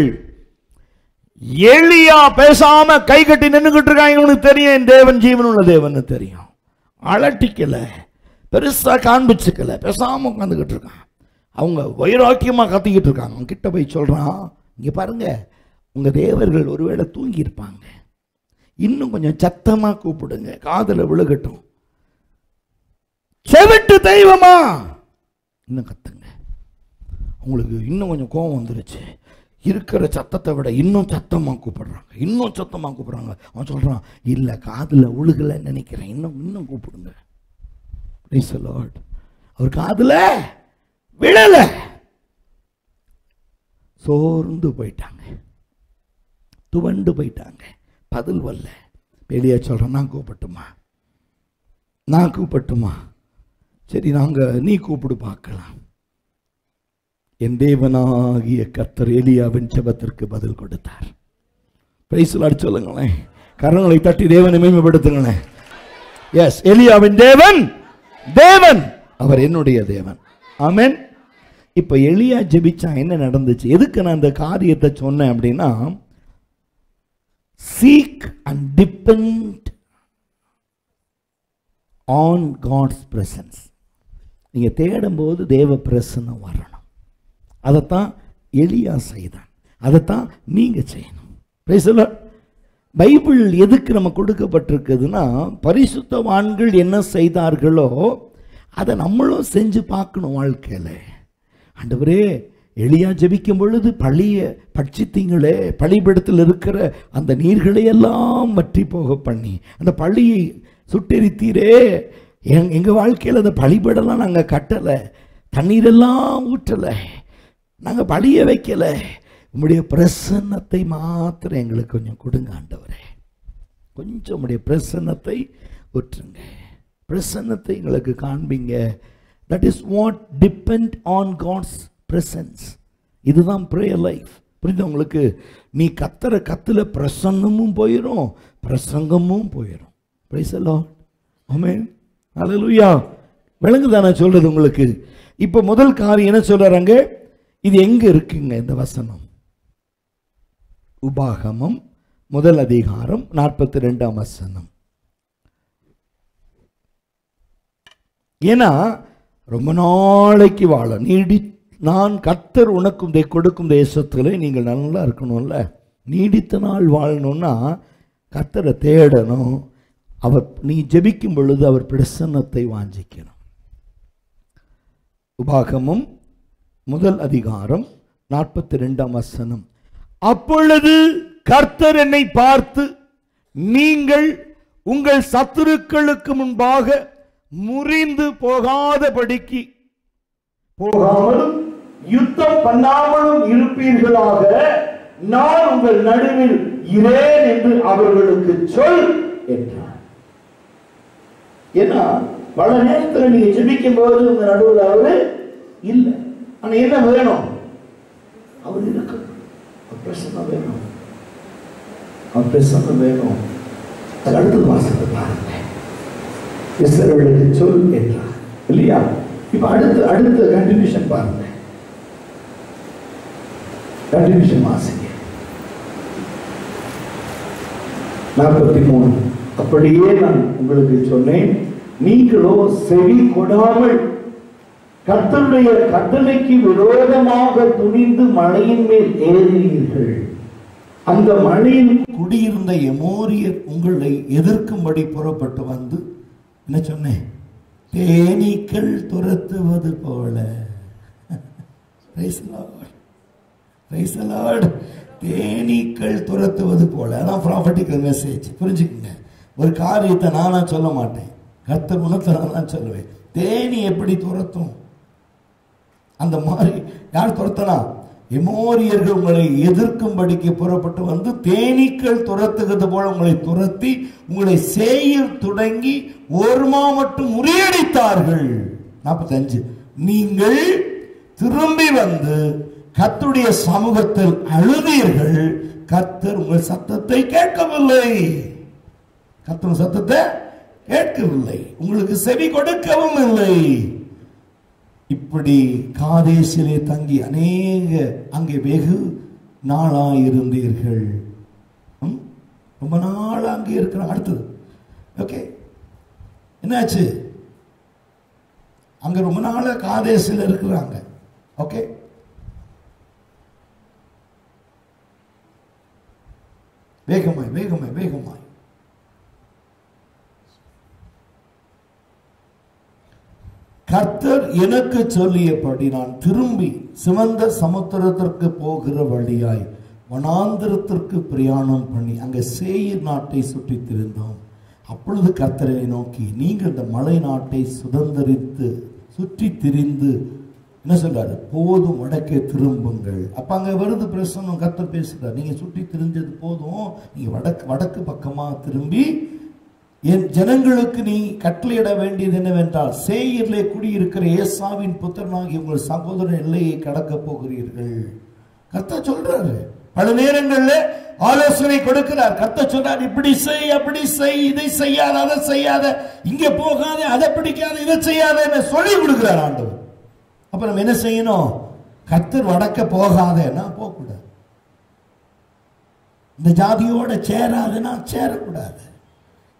எளியா பேசாம கை கட்டி நின்றுகிட்டு இருக்காங்க இவனுக்கு தெரியும் என் தேவன் ஜீவன் உள்ள தேவன் தெரியும் அலட்டிக்கல பெருசா காண்பிச்சுக்கல பேசாம உட்காந்துக்கிட்டு இருக்கான் அவங்க வைராக்கியமா கத்திக்கிட்டு இருக்காங்க அவன் கிட்ட போய் சொல்றான் இங்க பாருங்க உங்க தேவர்கள் ஒருவேளை தூங்கி இருப்பாங்க இன்னும் கொஞ்சம் சத்தமா கூப்பிடுங்க காதுல விழுகட்டும் செவிட்டு தெய்வமா இன்னும் கத்துங்க உங்களுக்கு இன்னும் கொஞ்சம் கோபம் வந்துருச்சு இருக்கிற சத்தத்தை விட இன்னும் சத்தமா கூப்பிடுறாங்க இன்னும் சத்தமா கூப்பிடுறாங்க அவன் சொல்றான் இல்ல காதுல உழுகலைன்னு நினைக்கிறேன் இன்னும் இன்னும் கூப்பிடுங்க Praise the Lord. அவர் காதுல விழல சோர்ந்து போயிட்டாங்க துவண்டு போயிட்டாங்க பதில் வரல வெளியே சொல்றேன் நான் கூப்பிட்டுமா நான் கூப்பிட்டுமா சரி நாங்க நீ கூப்பிடு பார்க்கலாம் என் தேவனாகிய கர்த்தர் எலியாவின் ஜெபத்திற்கு பதில் கொடுத்தார் பிரைஸ்லாட் சொல்லுங்களேன் கரங்களை தட்டி தேவனை மேம்படுத்துங்களேன் எஸ் எலியாவின் தேவன் தேவன் அவர் என்னுடைய தேவன் ஆமென் இப்ப எலியா ஜெபிச்சா என்ன நடந்துச்சு எதுக்கு நான் இந்த காரியத்தை சொன்னேன் அப்படின்னா seek and depend on God's presence நீங்கள் தேடும்போது தேவ பிரசன்னம் வரணும் அதைத்தான் எலியா செய்தான் அதைத்தான் நீங்கள் செய்யணும் Praise the Lord. பைபிள் எதுக்கு நம்ம கொடுக்கப்பட்டிருக்குதுன்னா பரிசுத்தவான்கள் என்ன செய்தார்களோ அதை நம்மளும் செஞ்சு பார்க்கணும் வாழ்க்கையில் ஆண்டவரே எளியா ஜெபிக்கும் பொழுது பழிய பட்சித்தீங்களே பழிபடத்தில் இருக்கிற அந்த நீர்களை எல்லாம் வற்றி போக பண்ணி அந்த பழியை சுட்டெரித்தீரே எங் எங்கள் வாழ்க்கையில் அந்த பழிபடலாம் நாங்கள் கட்டலை தண்ணீரெல்லாம் ஊற்றலை நாங்கள் பழிய வைக்கலை உம்முடைய பிரசன்னத்தை மாத்திரம் எங்களுக்கு கொஞ்சம் கொடுங்க ஆண்டவரே கொஞ்சம் உம்முடைய பிரசன்னத்தை ஊற்றுங்க பிரசன்னத்தை எங்களுக்கு காண்பீங்க that is what depend on God's presence இதுதான் ப்ரேயர் லைஃப் புரியுது உங்களுக்கு நீ கத்துற கத்துல பிரசன்னமும் போயிடும் பிரசங்கமும் போயிடும் பிரைஸ் எல்லாம் ஆமென் ஹalleluya விளங்குதா நான் சொல்றது உங்களுக்கு இப்போ முதல் காரியம் என்ன சொல்றாங்க இது எங்க இருக்குங்க இந்த வசனம் உபாகமம் முதல் அதிகாரம் நாற்பத்தி ரெண்டாம் வசனம் ஏன்னா ரொம்ப நாளைக்கு வாழ நீடி நான் கத்தர் உனக்கும் தே- கொடுக்கும் தேசத்தில் நீங்கள் நல்லா இருக்கணும்ல நீடித்த நாள் வாழணும்னா கத்தரை தேடணும் அவர் நீ ஜெபிக்கும் பொழுது அவர் பிரசன்னத்தை வாஞ்சிக்கணும் உபாகமம் முதல் அதிகாரம் நாற்பத்தி ரெண்டாம் வசனம் அப்பொழுது கர்த்தர் என்னை பார்த்து நீங்கள் உங்கள் சத்துருக்களுக்கு முன்பாக முறிந்து போகாதபடிக்கு போகாமலும் யுத்தம் பண்ணாமலும் இருப்பீர்களாக நான் உங்கள் நடுவில் இரேன் என்று அவர்களுக்கு சொல் என்றார் ஏன்னா பல நேரத்தில் நீங்க ஜெபிக்கும் போது உங்க நடுவில் அவரு இல்லை ஆனா என்ன வேணும் அவர் இருக்கு அவர் பிரசன்னம் வேணும் அவர் பிரசன்னம் வேணும் அது அடுத்தது வாசத்தை பாருங்க இஸ்ரவேலுக்கு சொல் என்றார் இல்லையா இப்ப அடுத்து அடுத்த கண்டினியூஷன் பாருங்க கண்டினியூஷன் வாசிங்க நாற்பத்தி மூணு அப்படியே நான் உங்களுக்கு சொன்னேன் நீங்களோ செவி கொடாமல் கர்த்தருடைய கட்டளைக்கு விரோதமாக துணிந்து மலையின் மேல் ஏறினீர்கள் அந்த மலையில் குடியிருந்த எமோரியர் உங்களை எதிர்க்கும்படி புறப்பட்டு வந்து என்ன சொன்னேன் தேனீக்கள் துரத்துவது போல Praise the Lord. Praise the Lord. தேனீக்கள் துரத்துவது போல அதான் ப்ராஃபட்டிக்கல் மெசேஜ் புரிஞ்சுக்குங்க ஒரு காரியத்தை நானா சொல்ல மாட்டேன் கர்த்தர் உணர்த்த நான் சொல்லுவேன் தேனி எப்படி துரத்தும் அந்த மாதிரி யார் துரத்தனா எமோரியர்கள் உங்களை எதிர்க்கும்படிக்கு புறப்பட்டு வந்து தேனீக்கள் துரத்துகிறது போல உங்களை துரத்தி உங்களை சேயில் தொடங்கி ஒருமா மட்டும் முறியடித்தார்கள் நாற்பத்தஞ்சு நீங்கள் திரும்பி வந்து கத்துடைய சமூகத்தில் அழுதீர்கள் கத்தர் உங்கள் சத்தத்தை கேட்கவில்லை கத்தர் சத்தத்தை கேட்கவில்லை உங்களுக்கு செவி கொடுக்கவும் இல்லை இப்படி காதேசிலே தங்கி அநேக அங்கே வெகு நாளாயிருந்தீர்கள் ம்? ரொம்ப நாள் அங்கே இருக்கிறாங்க அடுத்தது ஓகே என்னாச்சு அங்க ரொம்ப நாள் காதேசில் இருக்கிறாங்க ஓகே வேகமாய் வேகமாய் வேகமாய் கர்த்தர் எனக்கு சொல்லியபடி நான் திரும்பி சிவந்த சமுத்திரத்திற்கு போகிற வழியாய் வனாந்திரத்திற்கு பிரயாணம் பண்ணி அங்கே சேயீர் நாட்டை சுற்றித் திரிந்தோம் அப்பொழுது கர்த்தரை நோக்கி நீங்கள் இந்த மலை நாட்டை சுதந்தரித்து சுற்றி திரிந்து என்ன சொல்றாரு போதும் வடக்கே திரும்புங்கள் அப்ப அங்க வருது பிரசனம் கர்த்தர் பேசுறார் நீங்க சுற்றி திரிஞ்சது போதும் நீங்க வடக்கு வடக்கு பக்கமா திரும்பி என் ஜனங்களுக்கு நீ கட்டளையிட வேண்டியது என்னவென்றால் சேயிரிலே குடியிருக்கிற ஏசாவின் புத்திரனாகி உங்கள் சகோதரன் எல்லையை கடக்கப் போகிறீர்கள் கர்த்தா சொல்றாரு பல நேரங்கள்ல ஆலோசனை கொடுக்கிறார் கர்த்தா சொல்றார் இப்படி செய் அப்படி செய் இதை செய்யாத அதை செய்யாத இங்க போகாத அதை பிடிக்காத இதை செய்யாத சொல்லி கொடுக்கிறார் ஆண்டவர் அப்ப நம்ம என்ன செய்யணும் கர்த்தர் வடக்க போகாதேன்னா போகக்கூடாது இந்த ஜாதியோட சேராதுன்னா சேரக்கூடாது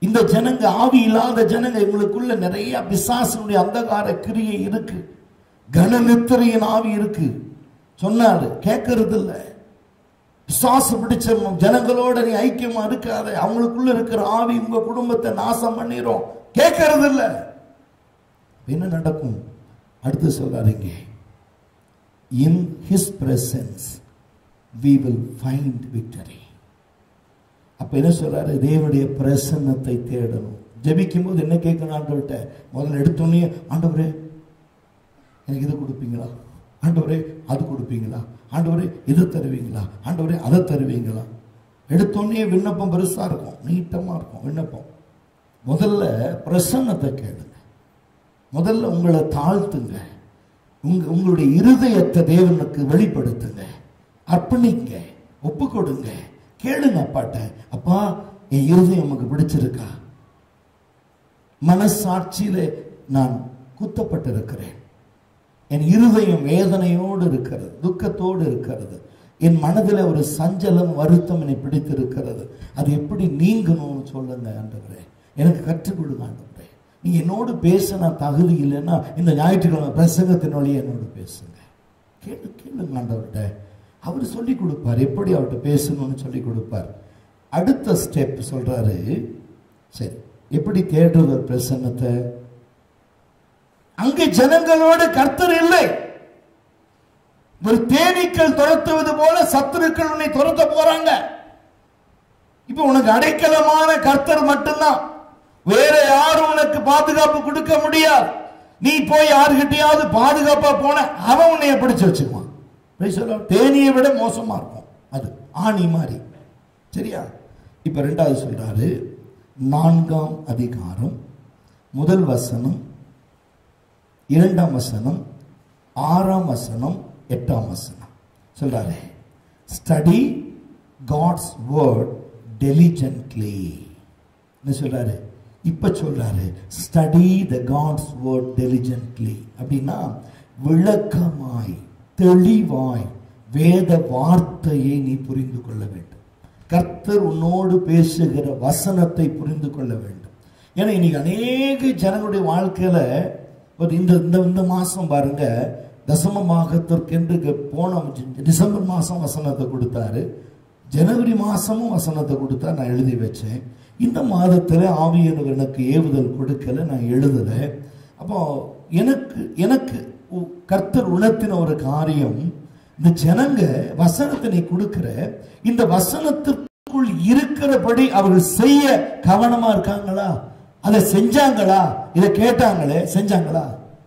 இந்த ஜனங்க ஆவி இல்லாத ஜனங்க இவங்களுக்குள்ள நிறைய பிசாசனுடைய அந்தகார கிரியை இருக்கு கனநித்திரையின் ஆவி இருக்கு சொன்னாரு கேட்கறது இல்ல பிசாசு பிடிச்ச ஜனங்களோட நீ ஐக்கியமா இருக்காத அவங்களுக்குள்ள இருக்கிற ஆவி உங்க குடும்பத்தை நாசம் பண்ணிரும் கேட்கறது இல்ல என்ன நடக்கும் அடுத்து சொல்றாருங்க in his presence we will find victory அப்ப என்ன சொல்றாரு தேவனுடைய பிரசன்னத்தை தேடணும் ஜெபிக்கும் போது என்ன கேட்கணும் ஆண்டவர்கிட்ட முதல்ல எடுத்தோடனே ஆண்டவரே எனக்கு இது கொடுப்பீங்களா ஆண்டவரே அது கொடுப்பீங்களா ஆண்டவரே இது தருவீங்களா ஆண்டவரே அதை தருவீங்களா எடுத்தோடனே விண்ணப்பம் பெருசா இருக்கும் நீட்டமா இருக்கும் விண்ணப்பம் முதல்ல பிரசன்னத்தை கேளுங்க முதல்ல உங்களை தாழ்த்துங்க உங்க உங்களுடைய இருதயத்தை தேவனுக்கு வெளிப்படுத்துங்க அர்ப்பணிங்க ஒப்பு கொடுங்க கேளுங்க அப்பாட்ட அப்பா என் இருதயம் உமக்கு பிடிச்சிருக்கா மனசாட்சியில நான் குத்தப்பட்டிருக்கிறேன் என் இருதயம் வேதனையோடு இருக்கிறது துக்கத்தோடு இருக்கிறது என் மனதில் ஒரு சஞ்சலம் வருத்தம் என்னை பிடித்திருக்கிறது அது எப்படி நீங்கணும்னு சொல்லுங்க ஆண்டவரே எனக்கு கற்றுக் கொடுங்க ஆண்டவரே நீ என்னோடு பேச நான் தகுதி இல்லைன்னா இந்த ஞாயிற்றுக்கிழமை பிரசங்கத்தின் வழியே என்னோடு பேசுங்க கேளு கேளுங்க ஆண்டவர்கிட்ட அவர் சொல்லி கொடுப்பார் எப்படி அவர்கிட்ட பேசணும்னு சொல்லி கொடுப்பார் அடுத்த ஸ்டெப் சொல்றாரு சரி எப்படி தேடுறது ஒரு பிரசன்னத்தை அங்கே ஜனங்களோடு கர்த்தர் இல்லை ஒரு தேனீக்கள் துரத்துவது போல சத்துருக்கள் உன்னை துரத்த போறாங்க இப்ப உனக்கு அடைக்கலமான கர்த்தர் மட்டும்தான் வேற யாரும் உனக்கு பாதுகாப்பு கொடுக்க முடியாது நீ போய் யாருகிட்டயாவது பாதுகாப்பா போன அவன் உன்னைய பிடிச்சு வச்சுக்குவான் Praise the Lord. தேனியை விட மோசமா இருக்கும் அது ஆணி மாதிரி சரியா இப்ப ரெண்டாவது சொல்றாரு நான்காம் அதிகாரம் முதல் வசனம் இரண்டாம் வசனம் ஆறாம் வசனம் எட்டாம் வசனம் சொல்றாரு ஸ்டடி காட்ஸ் வேர்ட் டெலிஜென்ட்லி என்ன சொல்றாரு இப்ப சொல்றாரு study the God's word diligently அப்படின்னா விளக்கமாய் தெளிவாய் வேத வார்த்தையை நீ புரிந்து கொள்ள வேண்டும் கர்த்தர் உன்னோடு பேசுகிற வசனத்தை புரிந்து கொள்ள வேண்டும் ஏன்னா இன்னைக்கு அநேக ஜனங்களுடைய வாழ்க்கையில ஒரு இந்த இந்த இந்த மாசம் பாருங்க தசமமாகத்திற்கென்று இங்க போன டிசம்பர் மாசம் வசனத்தை கொடுத்தாரு ஜனவரி மாசமும் வசனத்தை கொடுத்தா நான் எழுதி வச்சேன் இந்த மாதத்துல ஆவியானவர் எனக்கு ஏவுதல் கொடுக்கல நான் எழுதல அப்போ எனக்கு எனக்கு உ- கர்த்தர் உணர்த்தின ஒரு காரியம் இந்த ஜனங்க வசனத்தை நீ கொடுக்கிற இந்த வசனத்திற்குள் இருக்கிறபடி அவர்கள் செய்ய கவனமா இருக்காங்களா அதை செஞ்சாங்களா இதை கேட்டாங்களே செஞ்சாங்களா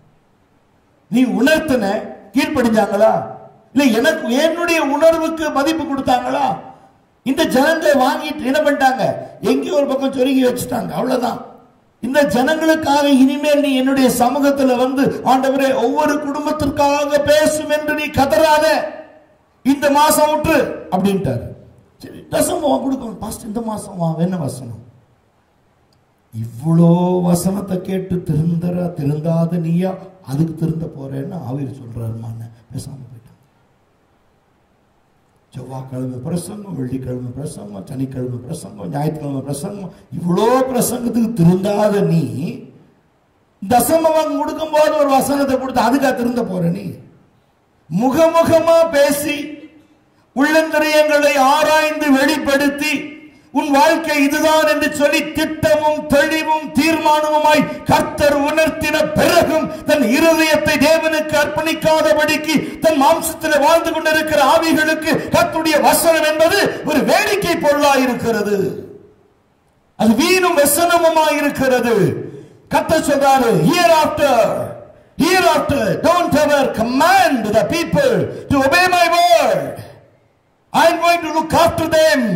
நீ உணர்த்தின கீழ்ப்படிஞ்சாங்களா இல்ல எனக்கு என்னுடைய உணர்வுக்கு மதிப்பு கொடுத்தாங்களா இந்த ஜனங்களை வாங்கிட்டு என்ன பண்ணிட்டாங்க எங்கேயோ ஒரு பக்கம் சொருகி வச்சுட்டாங்க அவ்வளவுதான் இந்த ஜனங்களுக்காக இனிமேல் நீ என்னுடைய சமூகத்துல வந்து ஆண்டவரே ஒவ்வொரு குடும்பத்திற்காக பேசும் என்று நீ கதறாத இந்த மாசம் விட்டு அப்படின்ட்டாரு சரி தசமம் கொடுக்கணும் பாஸ்ட் இந்த மாசம் வா என்ன வசனம் இவ்வளோ வசனத்தை கேட்டு திருந்தரா திருந்தாத நீயா அதுக்கு திருந்த போறேன்னு ஆவிர் சொல்றாருமான்னு பேசாம போயிட்டான் செவ்வாய்க்கிழமை பிரசங்கம் வெள்ளிக்கிழமை பிரசங்கம் சனிக்கிழமை பிரசங்கம் ஞாயிற்றுக்கிழமை பிரசங்கம் இவ்வளோ பிரசங்கத்துக்கு திருந்தாத நீ தசமம் கொடுக்கும் போது ஒரு வசனத்தை கொடுத்து அதுக்கா திருந்த போற நீ முகமுகமா பேசி உள்ளந்திரியங்களை ஆராய்ந்து வெளிப்படுத்தி உன் வாழ்க்கை இதுதான் என்று சொல்லி திட்டமும் தெளிவும் தீர்மானமுமாய் கர்த்தர் உணர்த்தின பிறகும் தன் இருதயத்தை தேவனுக்கு அர்ப்பணிக்காதபடிக்கு தன் மாம்சத்தில் வாழ்ந்து கொண்டிருக்கிற ஆவிகளுக்கு கர்த்தருடைய வசனம் என்பது ஒரு வேடிக்கை பொருளாய் இருக்கிறது அது வீணும் வசனமுமாய் இருக்கிறது கத்த சொல்றாரு hereafter hereafter don't ever command the people to obey my word I am going to look after them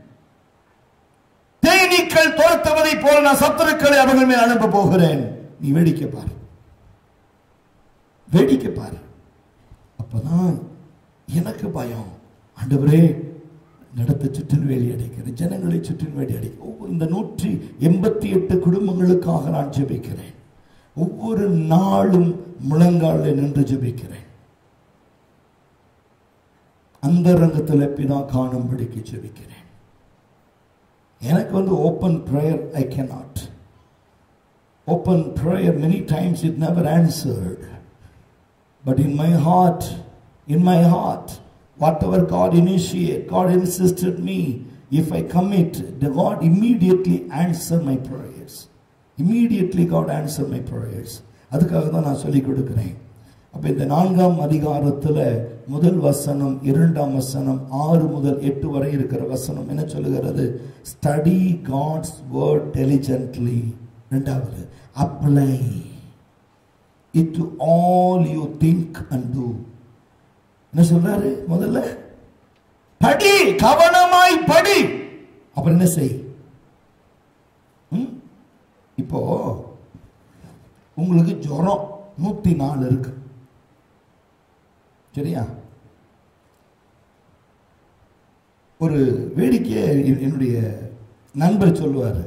தேனீக்கள் துரத்துவதை போல நான் சத்துருக்களை அவர்கள் மேல் அனுப்ப போகிறேன் நீ வேடிக்கை பார் வேடிக்கை பார் அப்பதான் எனக்கு பயம் ஆண்டவரே நடத்த சுற்றின் வேலி அடைக்கிறேன் ஜனங்களை சுற்றின் வேலி அடைக்க ஒவ்வொரு- இந்த நூற்றி எண்பத்தி எட்டு குடும்பங்களுக்காக நான் ஜெபிக்கிறேன் ஒவ்வொரு நாளும் முழங்காலில் நின்று ஜெபிக்கிறேன் அந்த ரங்கத்தில் பிதா காணும்படிக்கு ஜெபிக்கிறேன் எனக்கு வந்து open prayer I cannot open prayer many times it never answered but in my heart in my heart whatever God initiate God insisted me if I commit the God immediately answer my prayers immediately God answer my prayers அதுக்காக தான் நான் சொல்லிக் கொடுக்குறேன் அப்போ இந்த நான்காம் அதிகாரத்தில் முதல் வசனம் இரண்டாம் வசனம் ஆறு முதல் எட்டு வரை இருக்கிற வசனம் என்ன சொல்லுகிறது ஸ்டடி காட்ஸ் வேர்ட் டெலிஜென்ட்லி ரெண்டாவது apply it to all you think and do என்ன சொல்றாரு முதல்ல படி கவனமாய் படி அப்புறம் என்ன செய் ம்? இப்போ உங்களுக்கு ஜுரம் நூத்தி நாலு இருக்கு சரியா ஒரு வேடிக்கையை என்- என்னுடைய நண்பர் சொல்லுவார்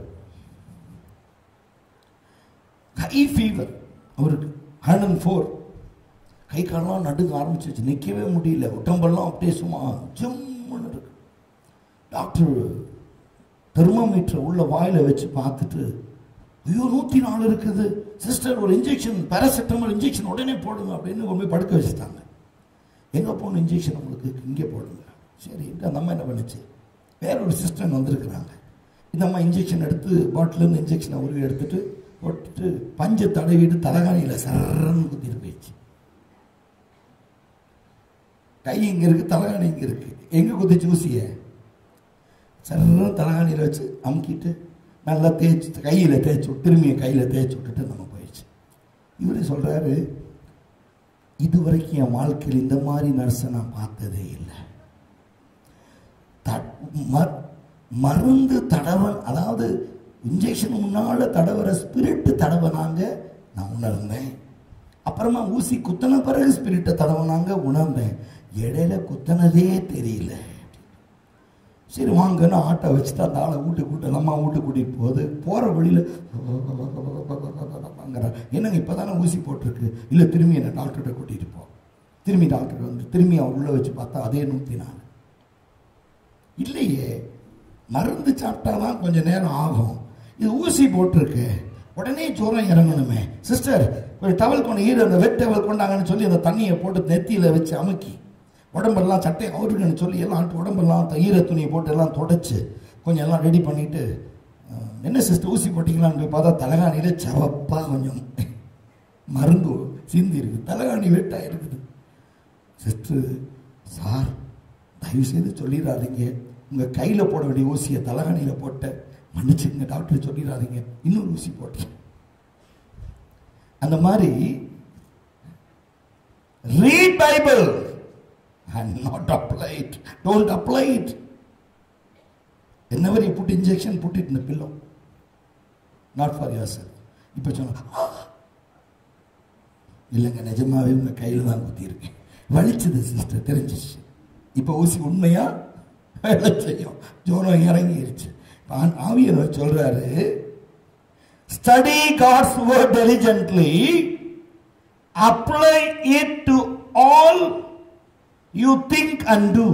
ஹை ஃபீவர் அவருக்கு ஹண்ட்ரட் ஃபோர் கை காலெல்லாம் நடுங்க ஆரம்பிச்சிருச்சு நிற்கவே முடியல உடம்பெல்லாம் அப்படியே சும்மா ஜம்முன்னு இருக்கு டாக்டர் தெர்மோமீட்டர் உள்ள வாயில வச்சு பார்த்துட்டு ஐயோ நூற்றி நாலு இருக்குது சிஸ்டர் ஒரு இன்ஜெக்ஷன் பேராசிட்டமால் இன்ஜெக்ஷன் உடனே போடுங்க அப்படின்னு கொண்டு போய் படுக்க வச்சுட்டாங்க எங்கே போகணும் இன்ஜெக்ஷன் உங்களுக்கு இங்கே போடுங்க சரி அந்த அம்மா என்ன பண்ணுச்சு வேற ஒரு சிஸ்டர் வந்திருக்கிறாங்க இந்த அம்மா இன்ஜெக்ஷன் எடுத்து பாட்டிலேருந்து இன்ஜெக்ஷனை உருவி எடுத்துட்டு போட்டுட்டு பஞ்சை தடவிட்டு தலகாணியில் சரன்னு குத்திட்டு போயிடுச்சு கை இங்கே இருக்கு தலகாணி இங்கே இருக்கு எங்கே குத்திச்சு ஊசியை சரன்னு தலகாணியில் வச்சு அமுக்கிட்டு நல்லா தேய்ச்சி கையில் தேய்ச்சி விட்டு, திரும்பிய கையில் தேய்ச்சி விட்டுட்டு நம்ம போயிடுச்சு இவர் சொல்கிறாரு இது வரைக்கும் என் வாழ்க்கையில் இந்த மாதிரி நர்ஸை நான் பார்த்ததே இல்லை த- ம- மருந்து தடவன் அதாவது இன்ஜெக்ஷன் முன்னால தடவுற ஸ்பிரிட் தடவனாங்க நான் உணர்ந்தேன் அப்புறமா ஊசி குத்தின பிறகு ஸ்பிரிட்டை தடவனாங்க உணர்ந்தேன் இடையில குத்தினதே தெரியல சரி வாங்கன்னு ஆட்டோ வச்சுட்டு அந்த ஆளை வீட்டுக்கு கூட்டு அம்மா வீட்டுக்கு கூட்டிட்டு போகுது போகிற வழியில் என்னங்க இப்போ தானே ஊசி போட்டிருக்கு இல்லை திரும்பி என்னை டாக்டர்கிட்ட கூட்டிகிட்டு போ திரும்பி டாக்டர் வந்து திரும்பி அவன் உள்ளே வச்சு பார்த்தா அதே நூற்றி நாலு இல்லையே மருந்து சாப்பிட்டா தான் கொஞ்சம் நேரம் ஆகும் இது ஊசி போட்டிருக்கு உடனே ஜுரம் இறங்கணுமே சிஸ்டர் ஒரு டவல் கொண்டு ஈர அந்த வெட் டவல் கொண்டாங்கன்னு சொல்லி அந்த தண்ணியை போட்டு நெத்தியில் வச்சு அமுக்கி உடம்பெல்லாம் சட்டை அவருக்குன்னு சொல்லி எல்லாம் உடம்பெல்லாம் த- ஈர துணியை போட்டு எல்லாம் தொடச்சு கொஞ்சம் எல்லாம் ரெடி பண்ணிட்டு அஹ், என்ன சிஸ்டர் ஊசி போட்டிங்களான்னு போய் பார்த்தா தலைகாணியில் செவப்பாக கொஞ்சம் மருந்து சிந்தி இருக்கு தலைகாணி வெட்டாக இருக்குது சிஸ்டர் சார் தயவு செய்து சொல்லிடாதீங்க உங்கள் கையில் போட வேண்டிய ஊசியை தலகாணியில் போட்ட மன்னிச்சுங்க டாக்டர் சொல்லிடாதீங்க இன்னொரு ஊசி போட்டேன் அந்த மாதிரி read Bible and not apply it don't apply it whenever you put injection put it இந்த pillow not for your cell இப்போ சொன்ன இல்லைங்க நிஜமாவே உங்க கையில் தான் குத்தியிருக்கேன் வலிச்சது சிஸ்டர் தெரிஞ்சிச்சு இப்போ ஊசி உண்மையா வேலை செய்யும் ஜோரம் இறங்கிருச்சு இப்ப ஆ- ஆவியானவர் சொல்றாரு study God's word diligently apply it to all you think and do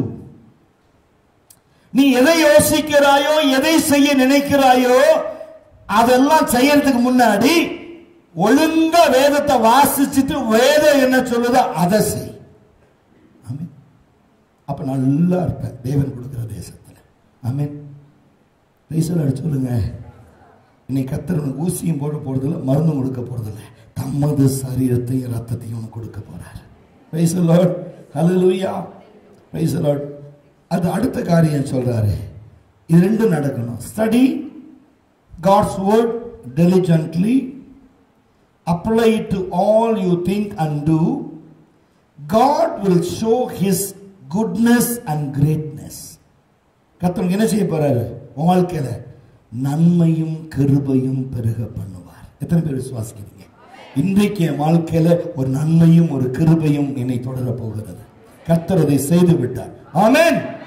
நீ எதை யோசிக்கிறாயோ எதை செய்ய நினைக்கிறாயோ அதெல்லாம் செய்யறதுக்கு முன்னாடி ஒழுங்கா வேதத்தை வாசிச்சுட்டு வேதம் என்ன சொல்லுதோ அதை செய் ஆமென் அப்ப நல்லா இருப்பேன் தேவன் கொடுக்கிற தேசத்துல ஆமென் ரைசல் சொல்லுங்க இன்னைக்கு கத்தர் உனக்கு ஊசியும் போட போறதில்ல மருந்தும் கொடுக்க போறதில்ல தமது சரீரத்தையும் ரத்தத்தையும் உனக்கு கொடுக்க போறாரு Praise the Lord. Hallelujah. Praise the Lord. அது அடுத்த காரியம் சொல்றாரு இது ரெண்டும் நடக்கணும் study God's word diligently apply to all you think and do God will show his goodness and greatness கத்தவங்க என்ன செய்ய போறாரு உன் வாழ்க்கையில நன்மையும் கிருபையும் பெருக பண்ணுவார் எத்தனை பேர் விசுவாசிக்கிறீங்க இன்றைக்கு என் வாழ்க்கையில ஒரு நன்மையும் ஒரு கிருபையும் என்னை தொடர போகிறது கர்த்தர் அதை செய்து விட்டார் ஆமென்